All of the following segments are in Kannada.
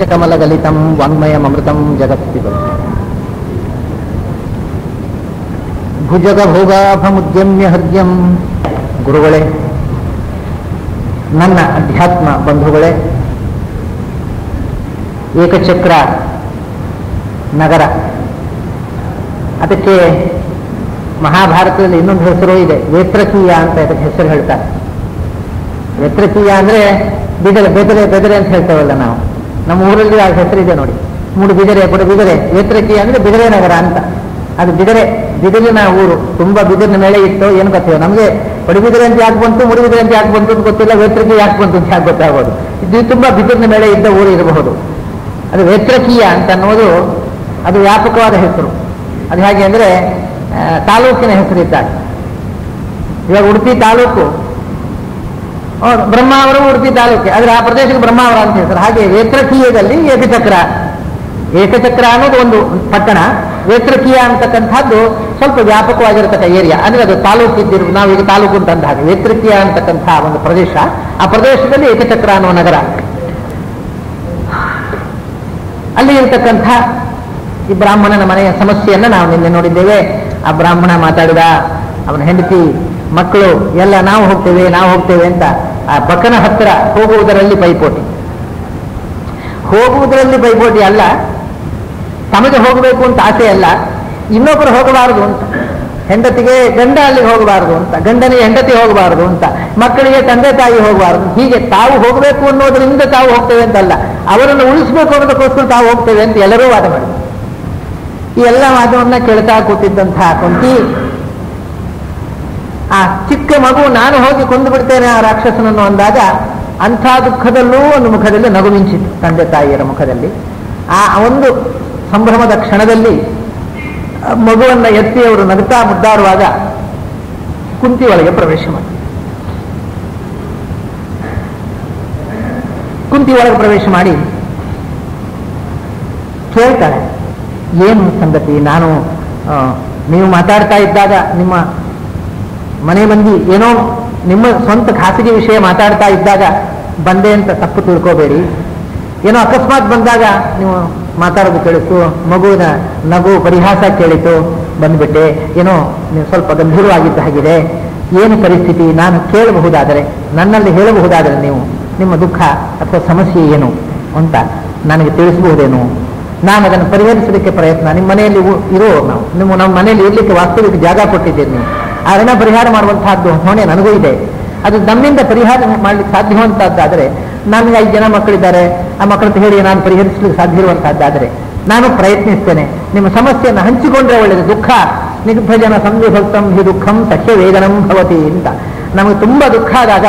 ಕಮಲಗಲಿತಂ ವಾಂಗ್ಮಯಮೃತಂ ಜಗತ್ತಿಗಳು ಭುಜಗ ಭೋಗಾಭಮುದ್ಯಮ್ಯ ಹೃದಯಂ ಗುರುಗಳೇ ನನ್ನ ಅಧ್ಯಾತ್ಮ ಬಂಧುಗಳೇ ಏಕಚಕ್ರ ನಗರ ಅದಕ್ಕೆ ಮಹಾಭಾರತದಲ್ಲಿ ಇನ್ನೊಂದು ಹೆಸರು ಇದೆ ವೇತ್ರಕೀಯ ಅಂತ ಇದಕ್ಕೆ ಹೆಸರು ಹೇಳ್ತಾರೆ ವೇತ್ರಕೀಯ ಅಂದ್ರೆ ಬಿದರೆ ಬೆದರೆ ಬೆದರೆ ಅಂತ ಹೇಳ್ತೇವಲ್ಲ ನಾವು ನಮ್ಮ ಊರಲ್ಲಿ ಆ ಹೆಸರಿದೆ ನೋಡಿ ಮೂಡು ಬಿದರೆ ಕೊಡು ಬಿದರೆ ವೇತ್ರಕೀಯ ಅಂದ್ರೆ ಬಿದರೆ ನಗರ ಅಂತ ಅದು ಬಿದರೆ ಬಿದಿರಿನ ಊರು ತುಂಬಾ ಬಿದಿರಿನ ಮೇಲೆ ಇತ್ತು ಏನು ಗೊತ್ತಿಲ್ಲ ನಮಗೆ ಪಡಿಬಿದರೆ ಅಂತ ಯಾಕೆ ಬಂತು ಮುಡಿಬಿದರೆ ಅಂತ ಯಾಕೆ ಬಂತು ಅಂತ ಗೊತ್ತಿಲ್ಲ ವೇತ್ರಕೀಯ ಯಾಕೆ ಬಂತು ಅಂತ ಯಾಕೆ ಗೊತ್ತಾಗೋದು ಇದು ತುಂಬಾ ಬಿದಿರಿನ ಮೇಲೆ ಇದ್ದ ಊರು ಇರಬಹುದು ಅದು ವೇತ್ರಕೀಯ ಅಂತ ಅನ್ನೋದು ಅದು ವ್ಯಾಪಕವಾದ ಹೆಸರು ಅದು ಹೇಗೆ ಅಂದ್ರೆ ಆ, ತಾಲೂಕಿನ ಹೆಸರಿದ್ದಾಗ ಇವಾಗ ಉಡುಪಿ ತಾಲೂಕು ಹೌದು, ಬ್ರಹ್ಮಾವರ ಉಡುಪಿ ತಾಲೂಕೆ ಆದ್ರೆ ಆ ಪ್ರದೇಶಕ್ಕೆ ಬ್ರಹ್ಮಾವರ ಅಂತ ಹೆಸರು ಹಾಗೆ ವೇತ್ರಕೀಯದಲ್ಲಿ ಏಕಚಕ್ರ ಏಕಚಕ್ರ ಅನ್ನೋದು ಒಂದು ಪಟ್ಟಣ ವೇತ್ರಕೀಯ ಅಂತಕ್ಕಂಥದ್ದು ಸ್ವಲ್ಪ ವ್ಯಾಪಕವಾಗಿರತಕ್ಕ ಏರಿಯಾ ಅಂದ್ರೆ ಅದು ತಾಲೂಕು ಇದ್ದಿರು ನಾವೀಗ ತಾಲೂಕು ಅಂತ ಅಂದ ಹಾಗೆ ವೇತ್ರಕೀಯ ಅಂತಕ್ಕಂಥ ಒಂದು ಪ್ರದೇಶ ಆ ಪ್ರದೇಶದಲ್ಲಿ ಏಕಚಕ್ರ ಅನ್ನುವ ನಗರ ಅಲ್ಲಿ ಇರತಕ್ಕಂಥ ಈ ಬ್ರಾಹ್ಮಣನ ಮನೆಯ ಸಮಸ್ಯೆಯನ್ನ ನಾವು ನಿನ್ನೆ ನೋಡಿದ್ದೇವೆ ಆ ಬ್ರಾಹ್ಮಣ ಮಾತಾಡಿದ ಅವನ ಹೆಂಡತಿ ಮಕ್ಕಳು ಎಲ್ಲ ನಾವು ಹೋಗ್ತೇವೆ ನಾವು ಹೋಗ್ತೇವೆ ಅಂತ ಆ ಬಕನ ಹತ್ತಿರ ಹೋಗುವುದರಲ್ಲಿ ಪೈಪೋಟಿ ಹೋಗುವುದರಲ್ಲಿ ಪೈಪೋಟಿ ಅಲ್ಲ ತಮಗೆ ಹೋಗಬೇಕು ಅಂತ ಆಸೆ ಅಲ್ಲ ಇನ್ನೊಬ್ಬರು ಹೋಗಬಾರದು ಅಂತ ಹೆಂಡತಿಗೆ ಗಂಡ ಅಲ್ಲಿ ಹೋಗಬಾರದು ಅಂತ ಗಂಡನಿಗೆ ಹೆಂಡತಿ ಹೋಗಬಾರದು ಅಂತ ಮಕ್ಕಳಿಗೆ ತಂದೆ ತಾಯಿ ಹೋಗಬಾರದು ಹೀಗೆ ತಾವು ಹೋಗಬೇಕು ಅನ್ನೋದರಿಂದ ತಾವು ಹೋಗ್ತೇವೆ ಅಂತಲ್ಲ ಅವರನ್ನು ಉಳಿಸಬೇಕು ಅನ್ನೋದಕ್ಕೋಸ್ಕರ ತಾವು ಹೋಗ್ತೇವೆ ಅಂತ ಎಲ್ಲರೂ ವಾದ ಮಾಡಿದ್ರು ಈ ಎಲ್ಲ ವಾದವನ್ನ ಕೇಳ್ತಾ ಕೂತಿದ್ದಂತಹ ಕುಂತಿ ಆ ಚಿಕ್ಕ ಮಗು ನಾನು ಹೋಗಿ ಕೊಂದು ಬಿಡ್ತೇನೆ ಆ ರಾಕ್ಷಸನನ್ನು ಅಂದಾಗ ಅಂಥ ದುಃಖದಲ್ಲೂ ಒಂದು ಮುಖದಲ್ಲಿ ನಗು ಮಿಂಚಿತು ತಂದೆ ತಾಯಿಯರ ಮುಖದಲ್ಲಿ ಆ ಒಂದು ಸಂಭ್ರಮದ ಕ್ಷಣದಲ್ಲಿ ಆ ಮಗುವನ್ನ ಎತ್ತಿ ಅವರು ನಗುತ್ತಾ ಮುದ್ದಾಡುವಾಗ ಕುಂತಿ ಒಳಗೆ ಪ್ರವೇಶ ಮಾಡಿ ಕುಂತಿ ಒಳಗೆ ಪ್ರವೇಶ ಮಾಡಿ ಕೇಳ್ತಾಳೆ ಏನು ಸಂಗತಿ ನಾನು ಆ, ನೀವು ಮಾತಾಡ್ತಾ ಇದ್ದಾಗ ನಿಮ್ಮ ಮನೆ ಮಂದಿ ಏನೋ ನಿಮ್ಮ ಸ್ವಂತ ಖಾಸಗಿ ವಿಷಯ ಮಾತಾಡ್ತಾ ಇದ್ದಾಗ ಬಂದೆ ಅಂತ ತಪ್ಪು ತಿಳ್ಕೋಬೇಡಿ ಏನೋ ಅಕಸ್ಮಾತ್ ಬಂದಾಗ ನೀವು ಮಾತಾಡೋದು ಕೇಳಿತು ಮಗುವಿನ ನಗು ಪರಿಹಾಸ ಕೇಳಿತು ಬಂದ್ಬಿಟ್ಟೆ ಏನೋ ನೀವು ಸ್ವಲ್ಪ ಗಂಭೀರವಾಗಿದ್ದ ಹಾಗಿದೆ ಏನು ಪರಿಸ್ಥಿತಿ ನಾನು ಕೇಳಬಹುದಾದರೆ ನನ್ನಲ್ಲಿ ಹೇಳಬಹುದಾದರೆ ನೀವು ನಿಮ್ಮ ದುಃಖ ಅಥವಾ ಸಮಸ್ಯೆ ಏನು ಅಂತ ನನಗೆ ತಿಳಿಸಬಹುದೇನು ನಾನು ಅದನ್ನು ಪರಿಹರಿಸಲಿಕ್ಕೆ ಪ್ರಯತ್ನ ನಿಮ್ಮ ಮನೆಯಲ್ಲಿ ಉ- ಇರೋ ನಾವು ನಿಮ್ಮ ನಮ್ಮ ಮನೆಯಲ್ಲಿ ಇರ್ಲಿಕ್ಕೆ ವಾಸ್ತವಿಕ ಜಾಗ ಕೊಟ್ಟಿದ್ದೀರಿ ನೀವು ಆ ಋಣ ಪರಿಹಾರ ಮಾಡುವಂತಹದ್ದು ಹೊಣೆ ನನಗೂ ಇದೆ ಅದು ನಮ್ಮಿಂದ ಪರಿಹಾರ ಮಾಡ್ಲಿಕ್ಕೆ ಸಾಧ್ಯವಂತಹದ್ದಾದರೆ ನನಗೆ ಐದು ಜನ ಮಕ್ಕಳಿದ್ದಾರೆ ಆ ಮಕ್ಕಳಂತ ಹೇಳಿ ನಾನು ಪರಿಹರಿಸಲಿಕ್ಕೆ ಸಾಧ್ಯ ಇರುವಂತಹದ್ದಾದರೆ ನಾನು ಪ್ರಯತ್ನಿಸ್ತೇನೆ ನಿಮ್ಮ ಸಮಸ್ಯೆಯನ್ನು ಹಂಚಿಕೊಂಡ್ರೆ ಒಳ್ಳೆಯದು ದುಃಖ ನಿಗ್ಧ ಜನ ಸಂವಿಭಕ್ತಂ ಹಿ ದುಃಖಂ ಸಖ್ಯ ವೇದನಂ ಭವತಿ ಅಂತ ನಮಗೆ ತುಂಬಾ ದುಃಖ ಆದಾಗ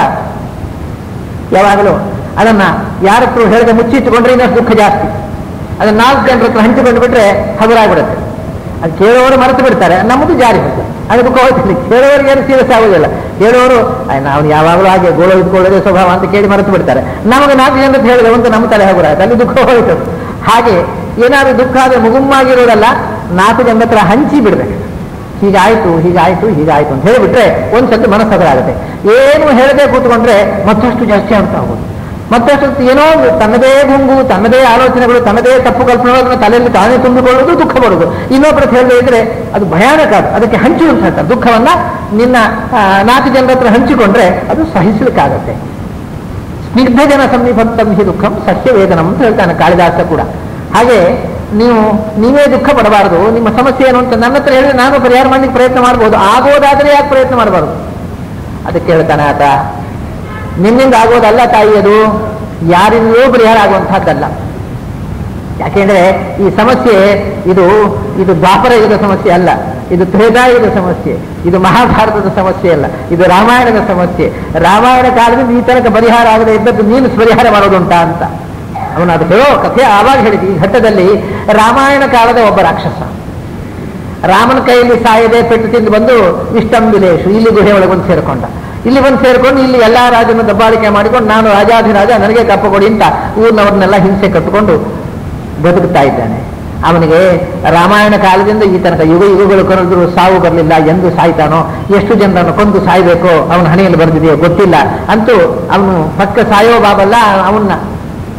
ಯಾವಾಗಲೂ ಅದನ್ನ ಯಾರ ಹತ್ರ ಹೇಳಿದ ಮುಚ್ಚಿಟ್ಟುಕೊಂಡ್ರೆ ಇನ್ನಷ್ಟು ದುಃಖ ಜಾಸ್ತಿ ಅದನ್ನ ನಾಲ್ಕು ಜನರ ಹತ್ರ ಹಂಚಿಕೊಂಡು ಬಿಟ್ರೆ ಹಗುರಾಗ್ಬಿಡುತ್ತೆ ಅದು ಕೇಳೋರು ಮರೆತು ಬಿಡ್ತಾರೆ ನಮ್ಮದು ಜಾರಿ ಹೋಗುತ್ತೆ ಅದು ದುಃಖ ಹೋಗ್ತಿಲ್ಲ ಕೇಳೋರಿಗೆ ಏನು ಸೀರಿಯಸ್ ಆಗೋದಿಲ್ಲ ಕೇಳೋರು ನಾವು ಯಾವಾಗಲೂ ಹಾಗೆ ಗೋಳು ಇಟ್ಕೊಳ್ಳೋದೇ ಸ್ವಭಾವ ಅಂತ ಕೇಳಿ ಮರೆತು ಬಿಡ್ತಾರೆ ನಮಗೆ ನಾಲ್ಕು ಜನ ಅಂತ ಹೇಳಿದೆ ಒಂದು ನಮ್ಮ ತಲೆ ಹಗುರ ಆಯ್ತು ಅಲ್ಲಿ ದುಃಖ ಹೋಯ್ತು ಹಾಗೆ ಏನಾದ್ರು ದುಃಖ ಆದರೆ ಮುಗುಮ್ಮಾಗಿರೋದಲ್ಲ ನಾಲ್ಕು ಜನ ಹತ್ರ ಹಂಚಿ ಬಿಡ್ಬೇಕು ಹೀಗಾಯ್ತು ಹೀಗಾಯ್ತು ಹೀಗಾಯ್ತು ಅಂತ ಹೇಳಿಬಿಟ್ರೆ ಒಂದ್ಸತಿ ಮನಸ್ಸು ಹಗುರಾಗುತ್ತೆ ಏನು ಹೇಳದೆ ಕೂತ್ಕೊಂಡ್ರೆ ಮತ್ತಷ್ಟು ಜಾಸ್ತಿ ಆಗ್ತಾ ಹೋಗೋದು ಮತ್ತಷ್ಟು ಏನೋ ಒಂದು ತನ್ನದೇ ಗುಂಗು ತನ್ನದೇ ಆಲೋಚನೆಗಳು ತನ್ನದೇ ತಪ್ಪು ಕಲ್ಪನೆಗಳನ್ನು ತಲೆಯಲ್ಲಿ ತಾನೇ ತುಂಬಿಕೊಳ್ಳೋದು ದುಃಖ ಬರೋದು ಇನ್ನೊಬ್ಬರ ಹೇಳದೇ ಇದ್ರೆ ಅದು ಭಯಾನಕ ಅದು ಅದಕ್ಕೆ ಹಂಚು ಅಂತ ಹೇಳ್ತಾರೆ ದುಃಖವನ್ನ ನಿನ್ನ ಆ, ನಾಲ್ಕು ಜನರ ಹತ್ರ ಹಂಚಿಕೊಂಡ್ರೆ ಅದು ಸಹಿಸಲಿಕ್ಕಾಗತ್ತೆ ಸ್ನಿಗ್ಧ ಜನ ಸಮೀಪತ್ತಂ ಹಿ ದುಃಖಂ ಸತ್ಯ ವೇದನಂ ಅಂತ ಹೇಳ್ತಾನೆ ಕಾಳಿದಾಸ ಕೂಡ ಹಾಗೆ ನೀವು ನೀವೇ ದುಃಖ ಪಡಬಾರದು ನಿಮ್ಮ ಸಮಸ್ಯೆ ಏನು ಅಂತ ನನ್ನ ಹತ್ರ ಹೇಳಿದ್ರೆ ನಾನು ಪರಿಹಾರ ಮಾಡ್ಲಿಕ್ಕೆ ಪ್ರಯತ್ನ ಮಾಡ್ಬೋದು ಆಗೋದಾದ್ರೆ ಯಾಕೆ ಪ್ರಯತ್ನ ಮಾಡಬಾರದು ಅದಕ್ಕೆ ಹೇಳ್ತಾನೆ ಆತ ನಿನ್ನಿಂದ ಆಗೋದಲ್ಲ ತಾಯಿ ಅದು ಯಾರಿಂದಲೂ ಪರಿಹಾರ ಆಗುವಂತಹದ್ದಲ್ಲ ಯಾಕೆಂದ್ರೆ ಈ ಸಮಸ್ಯೆ ಇದು ಇದು ದ್ವಾಪರ ಯುಗದ ಸಮಸ್ಯೆ ಅಲ್ಲ ಇದು ತ್ರೇತಾಯುಗದ ಸಮಸ್ಯೆ ಇದು ಮಹಾಭಾರತದ ಸಮಸ್ಯೆ ಅಲ್ಲ ಇದು ರಾಮಾಯಣದ ಸಮಸ್ಯೆ ರಾಮಾಯಣ ಕಾಲದಿಂದ ಈ ತನಕ ಪರಿಹಾರ ಆಗದೆ ಇದ್ದದ್ದು ನೀನು ಪರಿಹಾರ ಮಾಡೋದುಂಟಾ ಅಂತ ಅವನು ಅದು ಹೇಳೋ ಕಥೆ ಆವಾಗ ಹೇಳಿದ ಈ ಘಟ್ಟದಲ್ಲಿ ರಾಮಾಯಣ ಕಾಲದ ಒಬ್ಬ ರಾಕ್ಷಸ ರಾಮನ ಕೈಯಲ್ಲಿ ಸಾಯದೆ ಪೆಟ್ಟು ತಿಂದು ಬಂದು ಇಷ್ಟಂಬಿಲೇಶು ಇಲ್ಲಿ ಗುಹೆ ಒಳಗೆ ಬಂದು ಸೇರಿಕೊಂಡ ಇಲ್ಲಿ ಬಂದು ಸೇರ್ಕೊಂಡು ಇಲ್ಲಿ ಎಲ್ಲಾ ರಾಜನ ದಬ್ಬಾಳಿಕೆ ಮಾಡಿಕೊಂಡು ನಾನು ರಾಜಾಧಿರಾಜ ನನಗೆ ಕಪ್ಪ ಕೊಡಿ ಅಂತ ಊರಿನವ್ರನ್ನೆಲ್ಲ ಹಿಂಸೆ ಕಟ್ಟಿಕೊಂಡು ಬದುಕುತ್ತಾ ಇದ್ದಾನೆ ಅವನಿಗೆ ರಾಮಾಯಣ ಕಾಲದಿಂದ ಈ ತನಕ ಯುಗ ಯುಗಗಳು ಕರೆದ್ರು ಸಾವು ಬರಲಿಲ್ಲ ಎಂದು ಸಾಯ್ತಾನೋ ಎಷ್ಟು ಜನರನ್ನು ಕೊಂದು ಸಾಯ್ಬೇಕೋ ಅವನ ಹಣೆಯಲ್ಲಿ ಬರೆದಿದೆಯೋ ಗೊತ್ತಿಲ್ಲ ಅಂತೂ ಅವನು ಪಕ್ಕ ಸಾಯೋ ಬಾಬಲ್ಲ ಅವನ್ನ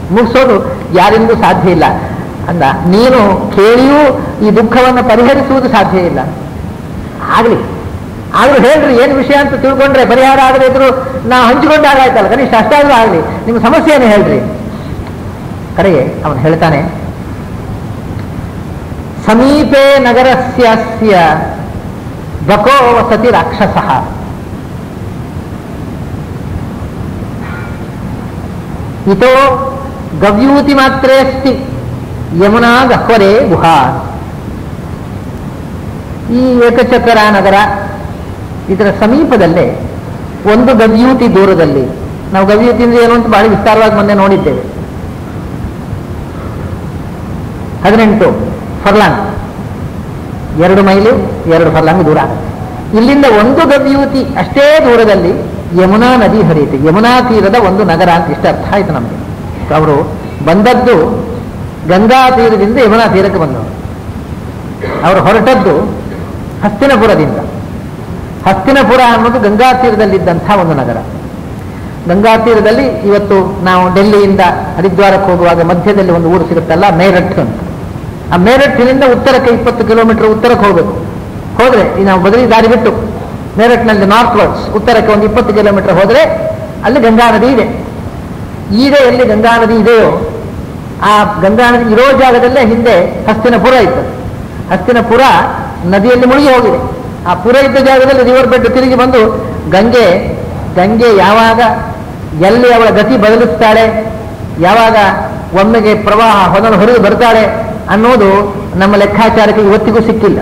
ಮುಗಿಸೋದು ಯಾರಿಂದೂ ಸಾಧ್ಯ ಇಲ್ಲ ಅಂದ ನೀನು ಕೇಳಿಯೂ ಈ ದುಃಖವನ್ನು ಪರಿಹರಿಸುವುದು ಸಾಧ್ಯ ಇಲ್ಲ ಆಗಲಿ ಆದ್ರೂ ಹೇಳ್ರಿ ಏನು ವಿಷಯ ಅಂತ ತಿಳ್ಕೊಂಡ್ರೆ ಪರಿಹಾರ ಆಗದೇ ಇದ್ರು ನಾ ಹಂಚಿಕೊಂಡಾಗಾಯ್ತಲ್ಲ ಕನಿಷ್ಠ ಅಷ್ಟಾದ್ರೂ ಆಗಲಿ ನಿಮ್ಮ ಸಮಸ್ಯೆಯನ್ನು ಹೇಳ್ರಿ ಕಡೆಗೆ ಅವನು ಹೇಳ್ತಾನೆ ಸಮೀಪೆ ನಗರಸ್ಯ ಬಕೋ ವಸತಿ ರಾಕ್ಷಸ ಇತೋ ಗವ್ಯೂತಿ ಮಾತ್ರೇ ಅಸ್ತಿ ಯಮುನಾ ಗಹ್ವರೆ ಗುಹಾ ಈ ಏಕಚಕ್ರ ನಗರ ಇದರ ಸಮೀಪದಲ್ಲೇ ಒಂದು ಗವ್ಯೂತಿ ದೂರದಲ್ಲಿ ನಾವು ಗವ್ಯೂತಿ ಅಂದ್ರೆ ಏನು ಅಂತ ಬಹಳ ವಿಸ್ತಾರವಾಗಿ ಮೊನ್ನೆ ನೋಡಿದ್ದೇವೆ ಹದಿನೆಂಟು ಫರ್ಲಾಂಗ್ ಎರಡು ಮೈಲು ಎರಡು ಫರ್ಲಾಂಗ್ ದೂರ ಇಲ್ಲಿಂದ ಒಂದು ಗವ್ಯೂತಿ ಅಷ್ಟೇ ದೂರದಲ್ಲಿ ಯಮುನಾ ನದಿ ಹರಿಯುತ್ತೆ ಯಮುನಾ ತೀರದ ಒಂದು ನಗರ ಅಂತ ಇಷ್ಟ ಅರ್ಥ ಆಯ್ತು ನಮಗೆ ಅವರು ಬಂದದ್ದು ಗಂಗಾ ತೀರದಿಂದ ಯಮುನಾ ತೀರಕ್ಕೆ ಬಂದವರು ಅವರು ಹೊರಟದ್ದು ಹಸ್ತಿನಪುರದಿಂದ ಹಸ್ತಿನಪುರ ಅನ್ನೋದು ಗಂಗಾ ತೀರದಲ್ಲಿದ್ದಂಥ ಒಂದು ನಗರ ಗಂಗಾ ತೀರದಲ್ಲಿ ಇವತ್ತು ನಾವು ಡೆಲ್ಲಿಯಿಂದ ಹರಿದ್ವಾರಕ್ಕೆ ಹೋಗುವಾಗ ಮಧ್ಯದಲ್ಲಿ ಒಂದು ಊರು ಸಿಗುತ್ತಲ್ಲ ಮೇರಠ್ ಅಂತ ಆ ಮೇರಠಿನಿಂದ ಉತ್ತರಕ್ಕೆ ಇಪ್ಪತ್ತು ಕಿಲೋಮೀಟರ್ ಉತ್ತರಕ್ಕೆ ಹೋಗಬೇಕು ಹೋದ್ರೆ ಈ ನಾವು ಬದಲಿ ದಾರಿ ಬಿಟ್ಟು ಮೇರಠ್ನಲ್ಲಿ ನಾರ್ತ್ ವರ್ಡ್ಸ್ ಉತ್ತರಕ್ಕೆ ಒಂದು ಇಪ್ಪತ್ತು ಕಿಲೋಮೀಟರ್ ಹೋದ್ರೆ ಅಲ್ಲಿ ಗಂಗಾ ನದಿ ಇದೆ ಈಗ ಎಲ್ಲಿ ಗಂಗಾ ನದಿ ಇದೆಯೋ ಆ ಗಂಗಾ ನದಿ ಇರೋ ಜಾಗದಲ್ಲೇ ಹಿಂದೆ ಹಸ್ತಿನಪುರ ಇತ್ತು ಹಸ್ತಿನಪುರ ನದಿಯಲ್ಲಿ ಮುಳುಗಿ ಹೋಗಿದೆ ಆ ಪುರ ಇದ್ದ ಜಾಗದಲ್ಲಿ ರಿವರ್ ಬೆಡ್ ತಿರುಗಿ ಬಂದು ಗಂಗೆ ಗಂಗೆ ಯಾವಾಗ ಎಲ್ಲಿ ಅವಳ ಗತಿ ಬದಲಿಸ್ತಾಳೆ ಯಾವಾಗ ಒಮ್ಮೆಗೆ ಪ್ರವಾಹ ಹೊನಲು ಹೊರಗೆ ಬರ್ತಾಳೆ ಅನ್ನೋದು ನಮ್ಮ ಲೆಕ್ಕಾಚಾರಕ್ಕೆ ಇವತ್ತಿಗೂ ಸಿಕ್ಕಿಲ್ಲ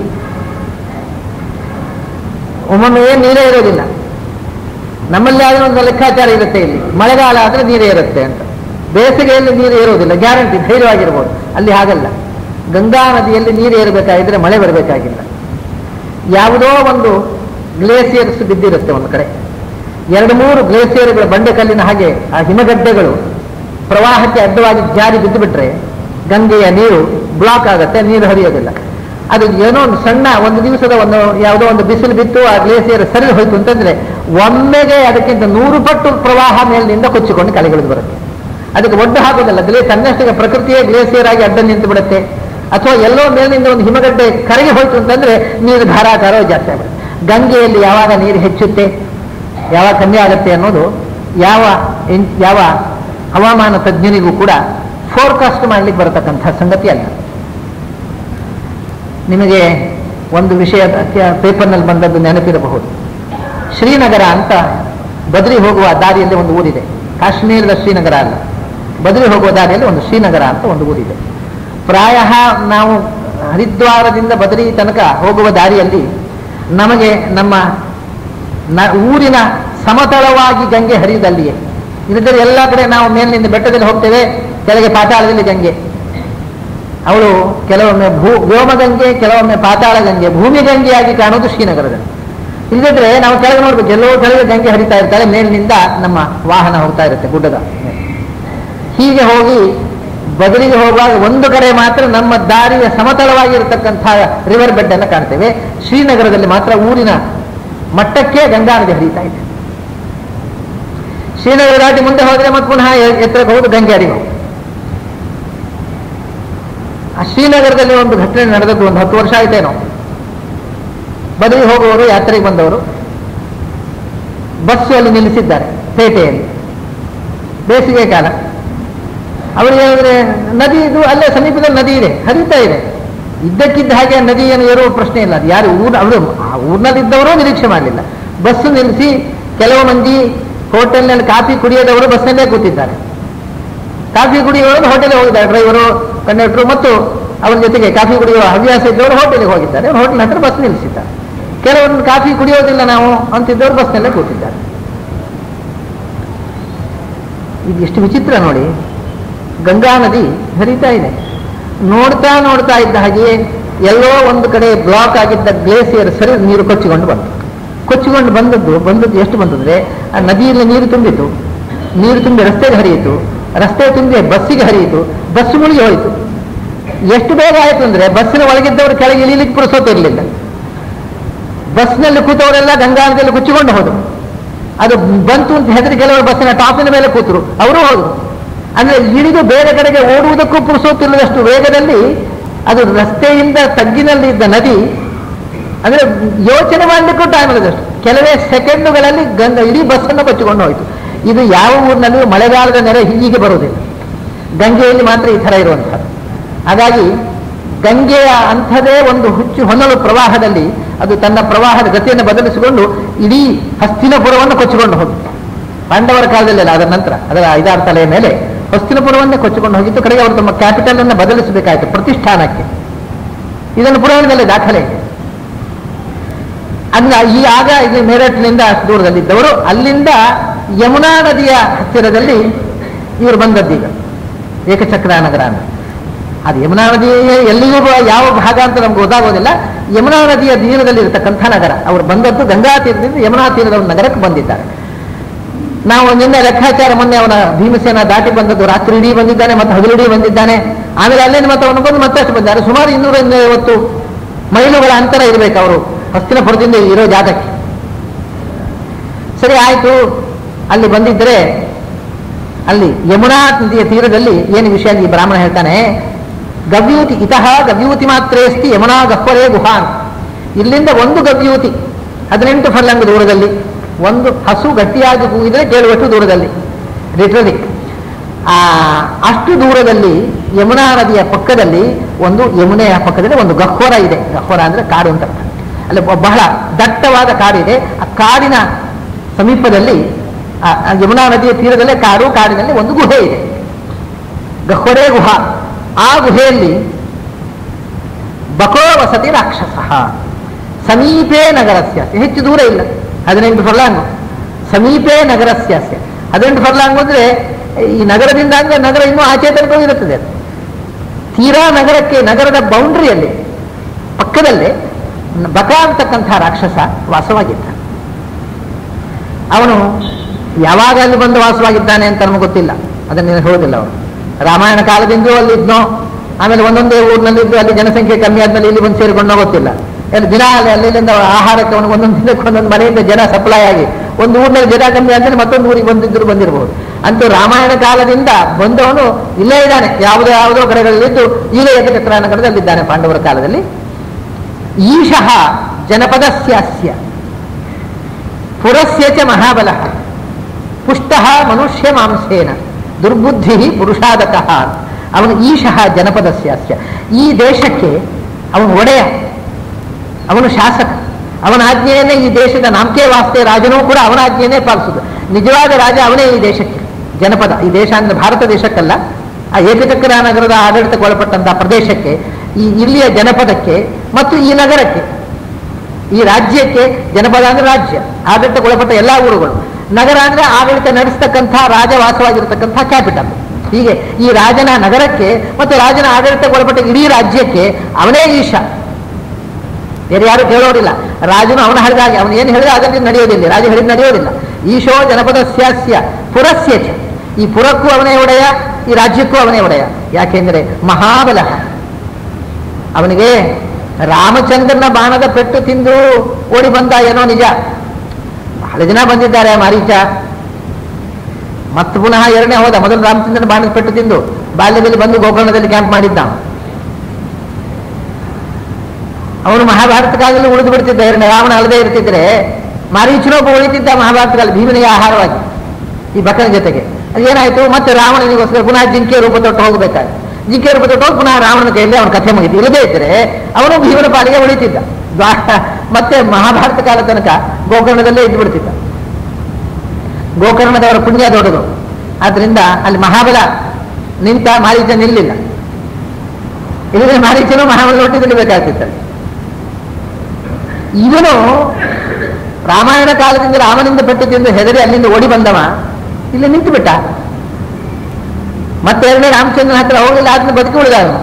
ಒಮ್ಮೊಮ್ಮೆ ಏನು ನೀರೇ ಇರೋದಿಲ್ಲ ನಮ್ಮಲ್ಲಿ ಆದ್ರೆ ಒಂದು ಲೆಕ್ಕಾಚಾರ ಇರುತ್ತೆ ಇಲ್ಲಿ ಮಳೆಗಾಲ ಆದ್ರೆ ನೀರೇ ಇರುತ್ತೆ ಅಂತ ಬೇಸಿಗೆಯಲ್ಲಿ ನೀರು ಏರುವುದಿಲ್ಲ ಗ್ಯಾರಂಟಿ ಧೈರ್ಯವಾಗಿರ್ಬೋದು ಅಲ್ಲಿ ಹಾಗಲ್ಲ ಗಂಗಾ ನದಿಯಲ್ಲಿ ನೀರು ಏರಬೇಕಾಗಿದ್ರೆ ಮಳೆ ಬರಬೇಕಾಗಿಲ್ಲ ಯಾವುದೋ ಒಂದು ಗ್ಲೇಸಿಯರ್ಸ್ ಬಿದ್ದಿರುತ್ತೆ ಒಂದು ಕಡೆ ಎರಡು ಮೂರು ಗ್ಲೇಸಿಯರ್ಗಳ ಬಂಡೆಕಲ್ಲಿನ ಹಾಗೆ ಆ ಹಿಮಗಡ್ಡೆಗಳು ಪ್ರವಾಹಕ್ಕೆ ಅಡ್ಡವಾಗಿ ಜಾರಿ ಬಿದ್ದು ಬಿಟ್ರೆ ಗಂಗೆಯ ನೀರು ಬ್ಲಾಕ್ ಆಗುತ್ತೆ ನೀರು ಹರಿಯೋದಿಲ್ಲ ಅದು ಏನೋ ಒಂದು ಸಣ್ಣ ಒಂದು ದಿವಸದ ಒಂದು ಯಾವುದೋ ಒಂದು ಬಿಸಿಲು ಬಿತ್ತು ಆ ಗ್ಲೇಸಿಯರ್ ಸರಿದು ಹೋಯ್ತು ಅಂತಂದ್ರೆ ಒಮ್ಮೆಗೆ ಅದಕ್ಕಿಂತ ನೂರು ಪಟ್ಟು ಪ್ರವಾಹ ಮೇಲಿನಿಂದ ಕೊಚ್ಚಿಕೊಂಡು ಕಲೆಗಿಳಿದು ಬರುತ್ತೆ ಅದಕ್ಕೆ ಒಡ್ಡು ಹಾಕೋದಿಲ್ಲ ಗ್ಲೇಸ್ ತನ್ನಷ್ಟಿಗೆ ಪ್ರಕೃತಿಯೇ ಗ್ಲೇಸಿಯರ್ ಆಗಿ ಅಡ್ಡ ನಿಂತು ಬಿಡುತ್ತೆ ಅಥವಾ ಎಲ್ಲೋ ಮೇಲಿನಿಂದ ಒಂದು ಹಿಮಗಡ್ಡೆ ಕರಗಿ ಹೋಯ್ತು ಅಂತಂದ್ರೆ ನೀರು ಧಾರಾಕಾರ ಜಾಸ್ತಿ ಆಗುತ್ತೆ ಗಂಗೆಯಲ್ಲಿ ಯಾವಾಗ ನೀರು ಹೆಚ್ಚುತ್ತೆ ಯಾವಾಗ ಕಮ್ಮಿ ಆಗುತ್ತೆ ಅನ್ನೋದು ಯಾವ ಇನ್- ಯಾವ ಹವಾಮಾನ ತಜ್ಞನಿಗೂ ಕೂಡ ಫೋರ್ಕಾಸ್ಟ್ ಮಾಡ್ಲಿಕ್ಕೆ ಬರತಕ್ಕಂಥ ಸಂಗತಿ ಅಲ್ಲ ನಿಮಗೆ ಒಂದು ವಿಷಯ ಪೇಪರ್ನಲ್ಲಿ ಬಂದದ್ದು ನೆನಪಿರಬಹುದು ಶ್ರೀನಗರ ಅಂತ ಬದ್ರಿ ಹೋಗುವ ದಾರಿಯಲ್ಲಿ ಒಂದು ಊರಿದೆ ಕಾಶ್ಮೀರದ ಶ್ರೀನಗರ ಅಲ್ಲ ಬದ್ರಿ ಹೋಗುವ ದಾರಿಯಲ್ಲಿ ಒಂದು ಶ್ರೀನಗರ ಅಂತ ಒಂದು ಊರಿದೆ ಪ್ರಾಯ ನಾವು ಹರಿದ್ವಾರದಿಂದ ಬದರಿ ತನಕ ಹೋಗುವ ದಾರಿಯಲ್ಲಿ ನಮಗೆ ನಮ್ಮ ನ- ಊರಿನ ಸಮತಳವಾಗಿ ಗಂಗೆ ಹರಿಯುದಲ್ಲಿಯೇ ಇಲ್ಲದ್ರೆ ಎಲ್ಲ ಕಡೆ ನಾವು ಮೇಲಿನಿಂದ ಬೆಟ್ಟದಲ್ಲಿ ಹೋಗ್ತೇವೆ ಕೆಳಗೆ ಪಾತಾಳದಲ್ಲಿ ಗಂಗೆ ಅವಳು ಕೆಲವೊಮ್ಮೆ ಭೂ ವ್ಯೋಮಗಂಗೆ ಕೆಲವೊಮ್ಮೆ ಪಾತಾಳ ಗಂಗೆ ಭೂಮಿ ಗಂಗೆಯಾಗಿ ಕಾಣೋದು ಶ್ರೀನಗರದಲ್ಲಿ ಇಲ್ಲದಿದ್ರೆ ನಾವು ಕೆಳಗೆ ನೋಡ್ಬೇಕು ಎಲ್ಲೋ ಕೆಳಗೆ ಗಂಗೆ ಹರಿತಾ ಇರ್ತಾರೆ ಮೇಲಿನಿಂದ ನಮ್ಮ ವಾಹನ ಹೋಗ್ತಾ ಇರುತ್ತೆ ಗುಡ್ಡದ ಮೇಲೆ. ಹೀಗೆ ಹೋಗಿ ಬದಲಿಗೆ ಹೋಗುವಾಗ ಒಂದು ಕಡೆ ಮಾತ್ರ ನಮ್ಮ ದಾರಿಯ ಸಮತಳವಾಗಿರತಕ್ಕಂಥ ರಿವರ್ ಬೆಡ್ ಅನ್ನು ಕಾಣ್ತೇವೆ ಶ್ರೀನಗರದಲ್ಲಿ ಮಾತ್ರ ಊರಿನ ಮಟ್ಟಕ್ಕೆ ಗಂಗಾ ನದಿ ಹರಿತಾ ಇದೆ ಶ್ರೀನಗರ ದಾಟಿ ಮುಂದೆ ಹೋದ್ರೆ ಮತ್ತೆ ಪುನಃ ಎ- ಎತ್ತರಕ್ಕೆ ಹೋಗುದು ಗಂಗೆ ಹರಿವು ಆ ಶ್ರೀನಗರದಲ್ಲಿ ಒಂದು ಘಟನೆ ನಡೆದದ್ದು ಒಂದು ಹತ್ತು ವರ್ಷ ಆಯ್ತೇನೋ ಬದಲಿ ಹೋಗುವವರು ಯಾತ್ರೆಗೆ ಬಂದವರು ಬಸ್ಸು ಅಲ್ಲಿ ನಿಲ್ಲಿಸಿದ್ದಾರೆ ಪೇಟೆಯಲ್ಲಿ ಬೇಸಿಗೆ ಕಾಲ ಅವರು ಹೇಳಿದ್ರೆ ನದಿ ಇದು ಅಲ್ಲೇ ಸಮೀಪದಲ್ಲಿ ನದಿ ಇದೆ ಹರಿತಾ ಇದೆ ಇದ್ದಕ್ಕಿದ್ದ ಹಾಗೆ ಆ ನದಿಯನ್ನು ಏರುವ ಪ್ರಶ್ನೆ ಇಲ್ಲ ಅದು ಯಾರು ಊರು ಅವರು ಆ ಊರಿನಲ್ಲಿದ್ದವರು ನಿರೀಕ್ಷೆ ಮಾಡಲಿಲ್ಲ ಬಸ್ಸು ನಿಲ್ಲಿಸಿ ಕೆಲವು ಮಂದಿ ಹೋಟೆಲ್ನಲ್ಲಿ ಕಾಫಿ ಕುಡಿಯದವರು ಬಸ್ನಲ್ಲೇ ಕೂತಿದ್ದಾರೆ ಕಾಫಿ ಕುಡಿಯುವವರು ಹೋಟೆಲ್ಗೆ ಹೋಗಿದ್ದಾರೆ ಡ್ರೈವರು ಕಂಡಕ್ಟರ್ ಮತ್ತು ಅವರ ಜೊತೆಗೆ ಕಾಫಿ ಕುಡಿಯುವ ಹವ್ಯಾಸ ಇದ್ದವರು ಹೋಟೆಲ್ಗೆ ಹೋಗಿದ್ದಾರೆ ಹೋಟೆಲ್ ಹತ್ರ ಬಸ್ ನಿಲ್ಲಿಸಿದ್ದಾರೆ ಕೆಲವರು ಕಾಫಿ ಕುಡಿಯೋದಿಲ್ಲ ನಾವು ಅಂತಿದ್ದವರು ಬಸ್ನಲ್ಲೇ ಕೂತಿದ್ದಾರೆ ಇದು ಎಷ್ಟು ವಿಚಿತ್ರ ನೋಡಿ ಗಂಗಾ ನದಿ ಹರಿತಾ ಇದೆ ನೋಡ್ತಾ ನೋಡ್ತಾ ಇದ್ದ ಹಾಗೆಯೇ ಎಲ್ಲೋ ಒಂದು ಕಡೆ ಬ್ಲಾಕ್ ಆಗಿದ್ದ ಗ್ಲೇಸಿಯರ್ ಸರಿ ನೀರು ಕೊಚ್ಚಿಕೊಂಡು ಬಂತು ಕೊಚ್ಚಿಕೊಂಡು ಬಂದದ್ದು ಬಂದದ್ದು ಎಷ್ಟು ಬಂತಂದ್ರೆ ಆ ನದಿಯಲ್ಲಿ ನೀರು ತುಂಬಿತು ನೀರು ತುಂಬಿ ರಸ್ತೆಗೆ ಹರಿಯಿತು ರಸ್ತೆ ತುಂಬಿ ಬಸ್ಸಿಗೆ ಹರಿಯಿತು ಬಸ್ ಮುಳುಗಿ ಹೋಯಿತು ಎಷ್ಟು ಬೇಗ ಆಯಿತು ಅಂದ್ರೆ ಬಸ್ಸಿನ ಒಳಗಿದ್ದವರು ಕೆಳಗೆ ಇಳಿಲಿಕ್ಕೆ ಪುರುಸೋತಿರ್ಲಿಲ್ಲ ಬಸ್ನಲ್ಲಿ ಕೂತವರೆಲ್ಲ ಗಂಗಾ ನದಿಯಲ್ಲಿ ಕುಚ್ಚಿಕೊಂಡು ಹೋದರು ಅದು ಬಂತು ಅಂತ ಹೆದರಿ ಕೆಲವರು ಬಸ್ಸಿನ ಟಾಪಿನ ಮೇಲೆ ಕೂತರು ಅವರು ಹೋದರು ಅಂದ್ರೆ ಇಳಿದು ಬೇರೆ ಕಡೆಗೆ ಓಡುವುದಕ್ಕೂ ಪುರುಸೋತಿಲ್ಲದಷ್ಟು ವೇಗದಲ್ಲಿ ಅದು ರಸ್ತೆಯಿಂದ ತಗ್ಗಿನಲ್ಲಿ ಇದ್ದ ನದಿ ಅಂದ್ರೆ ಯೋಚನೆ ಮಾಡಲಿಕ್ಕೂ ಟೈಮ್ ಇಲ್ಲದಷ್ಟು ಕೆಲವೇ ಸೆಕೆಂಡುಗಳಲ್ಲಿ ಗಂಗ ಇಡೀ ಬಸ್ಸನ್ನು ಬಚ್ಚಿಕೊಂಡು ಹೋಯಿತು ಇದು ಯಾವ ಊರಿನಲ್ಲಿಯೂ ಮಳೆಗಾಲದ ನೆರೆ ಹೀಗೆ ಬರುವುದಿಲ್ಲ ಗಂಗೆಯಲ್ಲಿ ಮಾತ್ರ ಈ ಥರ ಇರುವಂಥದ್ದು ಹಾಗಾಗಿ ಗಂಗೆಯ ಅಂಥದೇ ಒಂದು ಹುಚ್ಚು ಹೊನಲು ಪ್ರವಾಹದಲ್ಲಿ ಅದು ತನ್ನ ಪ್ರವಾಹದ ಗತಿಯನ್ನು ಬದಲಿಸಿಕೊಂಡು ಇಡೀ ಹಸ್ತಿನಪುರವನ್ನು ಕೊಚ್ಚಿಕೊಂಡು ಹೋಗಿತ್ತು ಪಾಂಡವರ ಕಾಲದಲ್ಲೆಲ್ಲ ಅದರ ನಂತರ ಅದರ ಐದಾರು ತಲೆಯ ಮೇಲೆ ಹಸ್ತಿನಪುರವನ್ನೇ ಕೊಚ್ಚಿಕೊಂಡು ಹೋಗಿತ್ತು ಕಡೆಗೆ ಅವರು ತಮ್ಮ ಕ್ಯಾಪಿಟಲ್ ಅನ್ನು ಬದಲಿಸಬೇಕಾಯಿತು ಪ್ರತಿಷ್ಠಾನಕ್ಕೆ ಇದನ್ನು ಪುರಾಣದಲ್ಲಿ ದಾಖಲೆ ಇದೆ ಅಲ್ಲ ಈ ಆಗ ಇದು ಮೇರಟ್ನಿಂದ ಅಷ್ಟು ದೂರದಲ್ಲಿದ್ದವರು ಅಲ್ಲಿಂದ ಯಮುನಾ ನದಿಯ ಹತ್ತಿರದಲ್ಲಿ ಇವರು ಬಂದದ್ದೀಗ ಏಕಚಕ್ರ ನಗರ ಅಂತ ಅದು ಯಮುನಾ ನದಿ ಎಲ್ಲಿಯೂ ಬ- ಯಾವ ಭಾಗ ಅಂತ ನಮ್ಗೆ ಗೊತ್ತಾಗೋದಿಲ್ಲ ಯಮುನಾ ನದಿಯ ತೀರದಲ್ಲಿ ಇರತಕ್ಕಂಥ ನಗರ ಅವರು ಬಂದದ್ದು ಗಂಗಾ ತೀರದಿಂದ ಯಮುನಾ ತೀರದ ಒಂದು ನಗರಕ್ಕೆ ಬಂದಿದ್ದಾರೆ ನಾವು ನಿನ್ನೆ ಲೆಕ್ಕಾಚಾರ ಮೊನ್ನೆ ಅವನ ಭೀಮಸೇನ ದಾಟಿ ಬಂದದ್ದು ರಾತ್ರಿ ಇಡೀ ಬಂದಿದ್ದಾನೆ ಮತ್ತೆ ಹಗಲಿಡೀ ಬಂದಿದ್ದಾನೆ ಆಮೇಲೆ ಅಲ್ಲಿಂದ ಮತ್ತೆ ಅವನು ಬಂದು ಮತ್ತಷ್ಟು ಬಂದಿದ್ದಾರೆ ಸುಮಾರು ಇನ್ನೂರ ಇನ್ನೂರೈವತ್ತು ಮೈಲುಗಳ ಅಂತರ ಇರಬೇಕು ಅವರು ಹಸ್ತಿನಪುರದಿಂದ ಇರೋ ಜಾಗಕ್ಕೆ ಸರಿ ಆಯ್ತು ಅಲ್ಲಿ ಬಂದಿದ್ದರೆ ಅಲ್ಲಿ ಯಮುನಾ ನದಿಯ ತೀರದಲ್ಲಿ ಏನು ವಿಷಯ ಈ ಬ್ರಾಹ್ಮಣ ಹೇಳ್ತಾನೆ ಗವ್ಯೂತಿ ಇತಃ ಗವ್ಯೂತಿ ಮಾತ್ರೇಸ್ತಿ ಯಮುನಾ ಗಹ್ವರೇ ಗುಹಾನ್ ಇಲ್ಲಿಂದ ಒಂದು ಗವ್ಯೂತಿ ಹದಿನೆಂಟು ಫರ್ಲಾಂಗ್ ದೂರದಲ್ಲಿ ಒಂದು ಹಸು ಗಟ್ಟಿಯಾಗಿ ಕೂಗಿದ್ರೆ ಕೇಳುವಷ್ಟು ದೂರದಲ್ಲಿ ಲಿಟ್ರಲಿ ಆ ಅಷ್ಟು ದೂರದಲ್ಲಿ ಯಮುನಾ ನದಿಯ ಪಕ್ಕದಲ್ಲಿ ಒಂದು ಯಮುನೆಯ ಪಕ್ಕದಲ್ಲಿ ಒಂದು ಗಹ್ವರ ಇದೆ ಗಹ್ವರ ಅಂದ್ರೆ ಕಾಡು ಅಂತ ಅರ್ಥ. ಅಲ್ಲಿ ಬ- ಬಹಳ ದಟ್ಟವಾದ ಕಾಡಿದೆ ಆ ಕಾಡಿನ ಸಮೀಪದಲ್ಲಿ ಆ ಆ ಯಮುನಾ ನದಿಯ ತೀರದಲ್ಲೇ ಕಾಡು ಕಾಡಿನಲ್ಲಿ ಒಂದು ಗುಹೆ ಇದೆ ಗಹ್ವರೇ ಗುಹಾ ಆ ಗುಹೆಯಲ್ಲಿ ಬಕೋ ವಸತಿ ರಾಕ್ಷಸ ಸಮೀಪೇ ನಗರಸ್ಯ ಹೆಚ್ಚು ದೂರ ಇಲ್ಲ ಹದಿನೆಂಟು ಫರ್ಲಾಂಗು ಸಮೀಪೇ ನಗರಸ್ಯ ಹದಿನೆಂಟು ಫರ್ಲಾಂಗು ಅಂದ್ರೆ ಈ ನಗರದಿಂದ ಅಂದ್ರೆ ನಗರ ಇನ್ನೂ ಆಚೆ ತನಕ ಇರುತ್ತದೆ ಅದು. ತೀರಾ ನಗರಕ್ಕೆ ನಗರದ ಬೌಂಡ್ರಿಯಲ್ಲಿ ಪಕ್ಕದಲ್ಲೇ ಬಕ ಅಂತಕ್ಕಂಥ ರಾಕ್ಷಸ ವಾಸವಾಗಿದ್ದ ಅವನು ಯಾವಾಗ ಅಲ್ಲಿ ಬಂದು ವಾಸವಾಗಿದ್ದಾನೆ ಅಂತ ನಮಗೆ ಗೊತ್ತಿಲ್ಲ ಅದನ್ನು ಹೇಳೋದಿಲ್ಲ ಅವನು ರಾಮಾಯಣ ಕಾಲದಿಂದಲೂ ಅಲ್ಲಿ ಇದ್ನೋ ಆಮೇಲೆ ಒಂದೊಂದೇ ಊರಿನಲ್ಲಿ ಇದ್ದು ಅಲ್ಲಿ ಜನಸಂಖ್ಯೆ ಕಮ್ಮಿ ಆದ್ಮೇಲೆ ಇಲ್ಲಿ ಬಂದು ಸೇರಿಕೊಂಡೋ ಗೊತ್ತಿಲ್ಲ ಎಲ್ಲ ದಿನ ಅಲ್ಲಿ ಅಲ್ಲಿಂದ ಆಹಾರಕ್ಕೆ ಅವನಿಗೆ ಒಂದೊಂದು ದಿನಕ್ಕೆ ಒಂದೊಂದು ಮನೆಯಿಂದ ಜನ ಸಪ್ಲೈ ಆಗಿ ಒಂದು ಊರಿನಲ್ಲಿ ಜನ ಕಮ್ಮಿ ಆದ್ಮೇಲೆ ಮತ್ತೊಂದು ಊರಿಗೆ ಬಂದಿದ್ರು ಬಂದಿರಬಹುದು ಅಂತೂ ರಾಮಾಯಣ ಕಾಲದಿಂದ ಬಂದವನು ಇಲ್ಲೇ ಇದ್ದಾನೆ ಯಾವುದೋ ಯಾವುದೋ ಕಡೆಗಳಲ್ಲಿದ್ದು ಈಗ ಏಕಚಕ್ರ ನಗರದಲ್ಲಿದ್ದಾನೆ ಪಾಂಡವರ ಕಾಲದಲ್ಲಿ ಈಶಃ ಜನಪದಸ್ಯಾಸ್ಯ ಪುರಸ್ಯ ಚ ಮಹಾಬಲ ಪುಷ್ಟ ಮನುಷ್ಯ ಮಾಂಸೇನ ದುರ್ಬುದ್ಧಿ ಪುರುಷಾದಕಃ ಅವನು ಈಶಃ ಜನಪದಸ್ಯಾಸ್ಯ ಈ ದೇಶಕ್ಕೆ ಅವನು ಒಡೆಯ ಅವನು ಶಾಸಕ ಅವನ ಆಜ್ಞೆಯನ್ನೇ ಈ ದೇಶದ ನಾಮಕೆ ವಾಸ್ತೆ ರಾಜನೂ ಕೂಡ ಅವನ ಆಜ್ಞೆಯನ್ನೇ ಪಾಲಿಸುದು ನಿಜವಾದ ರಾಜ ಅವನೇ ಈ ದೇಶಕ್ಕೆ ಜನಪದ ಈ ದೇಶ ಅಂದ್ರೆ ಭಾರತ ದೇಶಕ್ಕಲ್ಲ ಆ ಏಕಚಕ್ರ ನಗರದ ಆಡಳಿತಕ್ಕೆ ಒಳಪಟ್ಟಂತಹ ಪ್ರದೇಶಕ್ಕೆ ಈ ಇಲ್ಲಿಯ ಜನಪದಕ್ಕೆ ಮತ್ತು ಈ ನಗರಕ್ಕೆ ಈ ರಾಜ್ಯಕ್ಕೆ ಜನಪದ ಅಂದ್ರೆ ರಾಜ್ಯ ಆಡಳಿತಕ್ಕೆ ಒಳಪಟ್ಟ ಎಲ್ಲಾ ಊರುಗಳು ನಗರ ಅಂದ್ರೆ ಆಡಳಿತ ನಡೆಸ್ತಕ್ಕಂಥ ರಾಜವಾಸವಾಗಿರ್ತಕ್ಕಂಥ ಕ್ಯಾಪಿಟಲ್ ಹೀಗೆ ಈ ರಾಜನ ನಗರಕ್ಕೆ ಮತ್ತು ರಾಜನ ಆಡಳಿತಕ್ಕೆ ಒಳಪಟ್ಟ ಇಡೀ ರಾಜ್ಯಕ್ಕೆ ಅವನೇ ಈಶ ಬೇರೆ ಯಾರು ಕೇಳೋದಿಲ್ಲ ರಾಜನು ಅವನ ಹೇಳಿದಾಗೆ ಅವನು ಏನು ಹೇಳಿದ ಅದರಲ್ಲಿ ನಡೆಯೋದಿಲ್ಲ ರಾಜ ಹೇಳಿದ ನಡೆಯೋದಿಲ್ಲ ಈಶೋ ಜನಪದ ಸ್ಯಾಸ್ಯ ಪುರಸ್ಯ ಚ. ಈ ಪುರಕ್ಕೂ ಅವನೇ ಒಡೆಯ ಈ ರಾಜ್ಯಕ್ಕೂ ಅವನೇ ಒಡೆಯ ಯಾಕೆಂದ್ರೆ ಮಹಾಬಲ ಅವನಿಗೆ ರಾಮಚಂದ್ರನ ಬಾಣದ ಪೆಟ್ಟು ತಿಂದು ಓಡಿ ಬಂದ ಏನೋ ನಿಜ ಬಹಳ ಜನ ಬಂದಿದ್ದಾರೆ ಮಾರೀಚ ಮತ್ತು ಪುನಃ ಎರಡನೇ ಹೋದ ಮೊದಲು ರಾಮಚಂದ್ರನ ಬಾಣದ ಪೆಟ್ಟು ತಿಂದು ಬಾಲ್ಯದಲ್ಲಿ ಬಂದು ಗೋಕರ್ಣದಲ್ಲಿ ಕ್ಯಾಂಪ್ ಮಾಡಿದ್ದ ಅವನು. ಅವನು ಮಹಾಭಾರತ ಕಾಲದಲ್ಲಿ ಉಳಿದು ಬಿಡ್ತಿದ್ದ ಎರಡನೇ ರಾವಣ ಅಲ್ಲದೆ ಇರ್ತಿದ್ರೆ ಮಾರೀಚನೊಬ್ಬ ಉಳಿತಿದ್ದ ಮಹಾಭಾರತ ಕಾಲ ಭೀಮನಿಗೆ ಆಹಾರವಾಗಿ ಈ ಬಕನ ಜೊತೆಗೆ ಅದೇನಾಯ್ತು ಮತ್ತೆ ರಾವಣನಿಗೋಸ್ಕರ ಪುನಃ ಜಿಂಕೆ ರೂಪ ತೊಟ್ಟು ಹೋಗಬೇಕಾದ್ರೆ ಜಿಂಕೆ ರೂಪ ತೊಟ್ಟು ಹೋಗಿ ಪುನಃ ರಾವಣನ ಕೈಯಲ್ಲಿ ಅವನ ಕಥೆ ಮುಗಿತು ಇಲ್ಲದೇ ಇದ್ರೆ ಅವನು ಭೀಮನ ಪಾಲಿಗೆ ಉಳಿತಿದ್ದ ದ್ವಾ- ಮತ್ತೆ ಮಹಾಭಾರತ ಕಾಲ ತನಕ ಗೋಕರ್ಣದಲ್ಲೇ ಇದ್ದು ಬಿಡ್ತಿದ್ದ ಗೋಕರ್ಣದವರ ಪುಣ್ಯ ದೊಡ್ಡದು ಆದ್ರಿಂದ ಅಲ್ಲಿ ಮಹಾಬಲ ನಿಂತ ಮಾರೀಚ ನಿಲ್ಲಿಲ್ಲ ಇಲ್ಲದೆ ಮಾರೀಚನು ಮಹಾಬಲ ಒಟ್ಟಿಗೆ ಬೇಕಾಗ್ತಿತ್ತು ಇವನು ರಾಮಾಯಣ ಕಾಲದಿಂದ ರಾಮನಿಂದ ಪೆಟ್ಟು ತಿಂದು ಹೆದರಿ ಅಲ್ಲಿಂದ ಓಡಿ ಬಂದವ ಇಲ್ಲಿ ನಿಂತು ಬಿಟ್ಟ ಮತ್ತೆ ಎರಡನೇ ರಾಮಚಂದ್ರನ ಹತ್ರ ಹೋಗಲಿಲ್ಲ ಆದ್ಮೇಲೆ ಬದುಕಿ ಉಳಿದ ಅವನು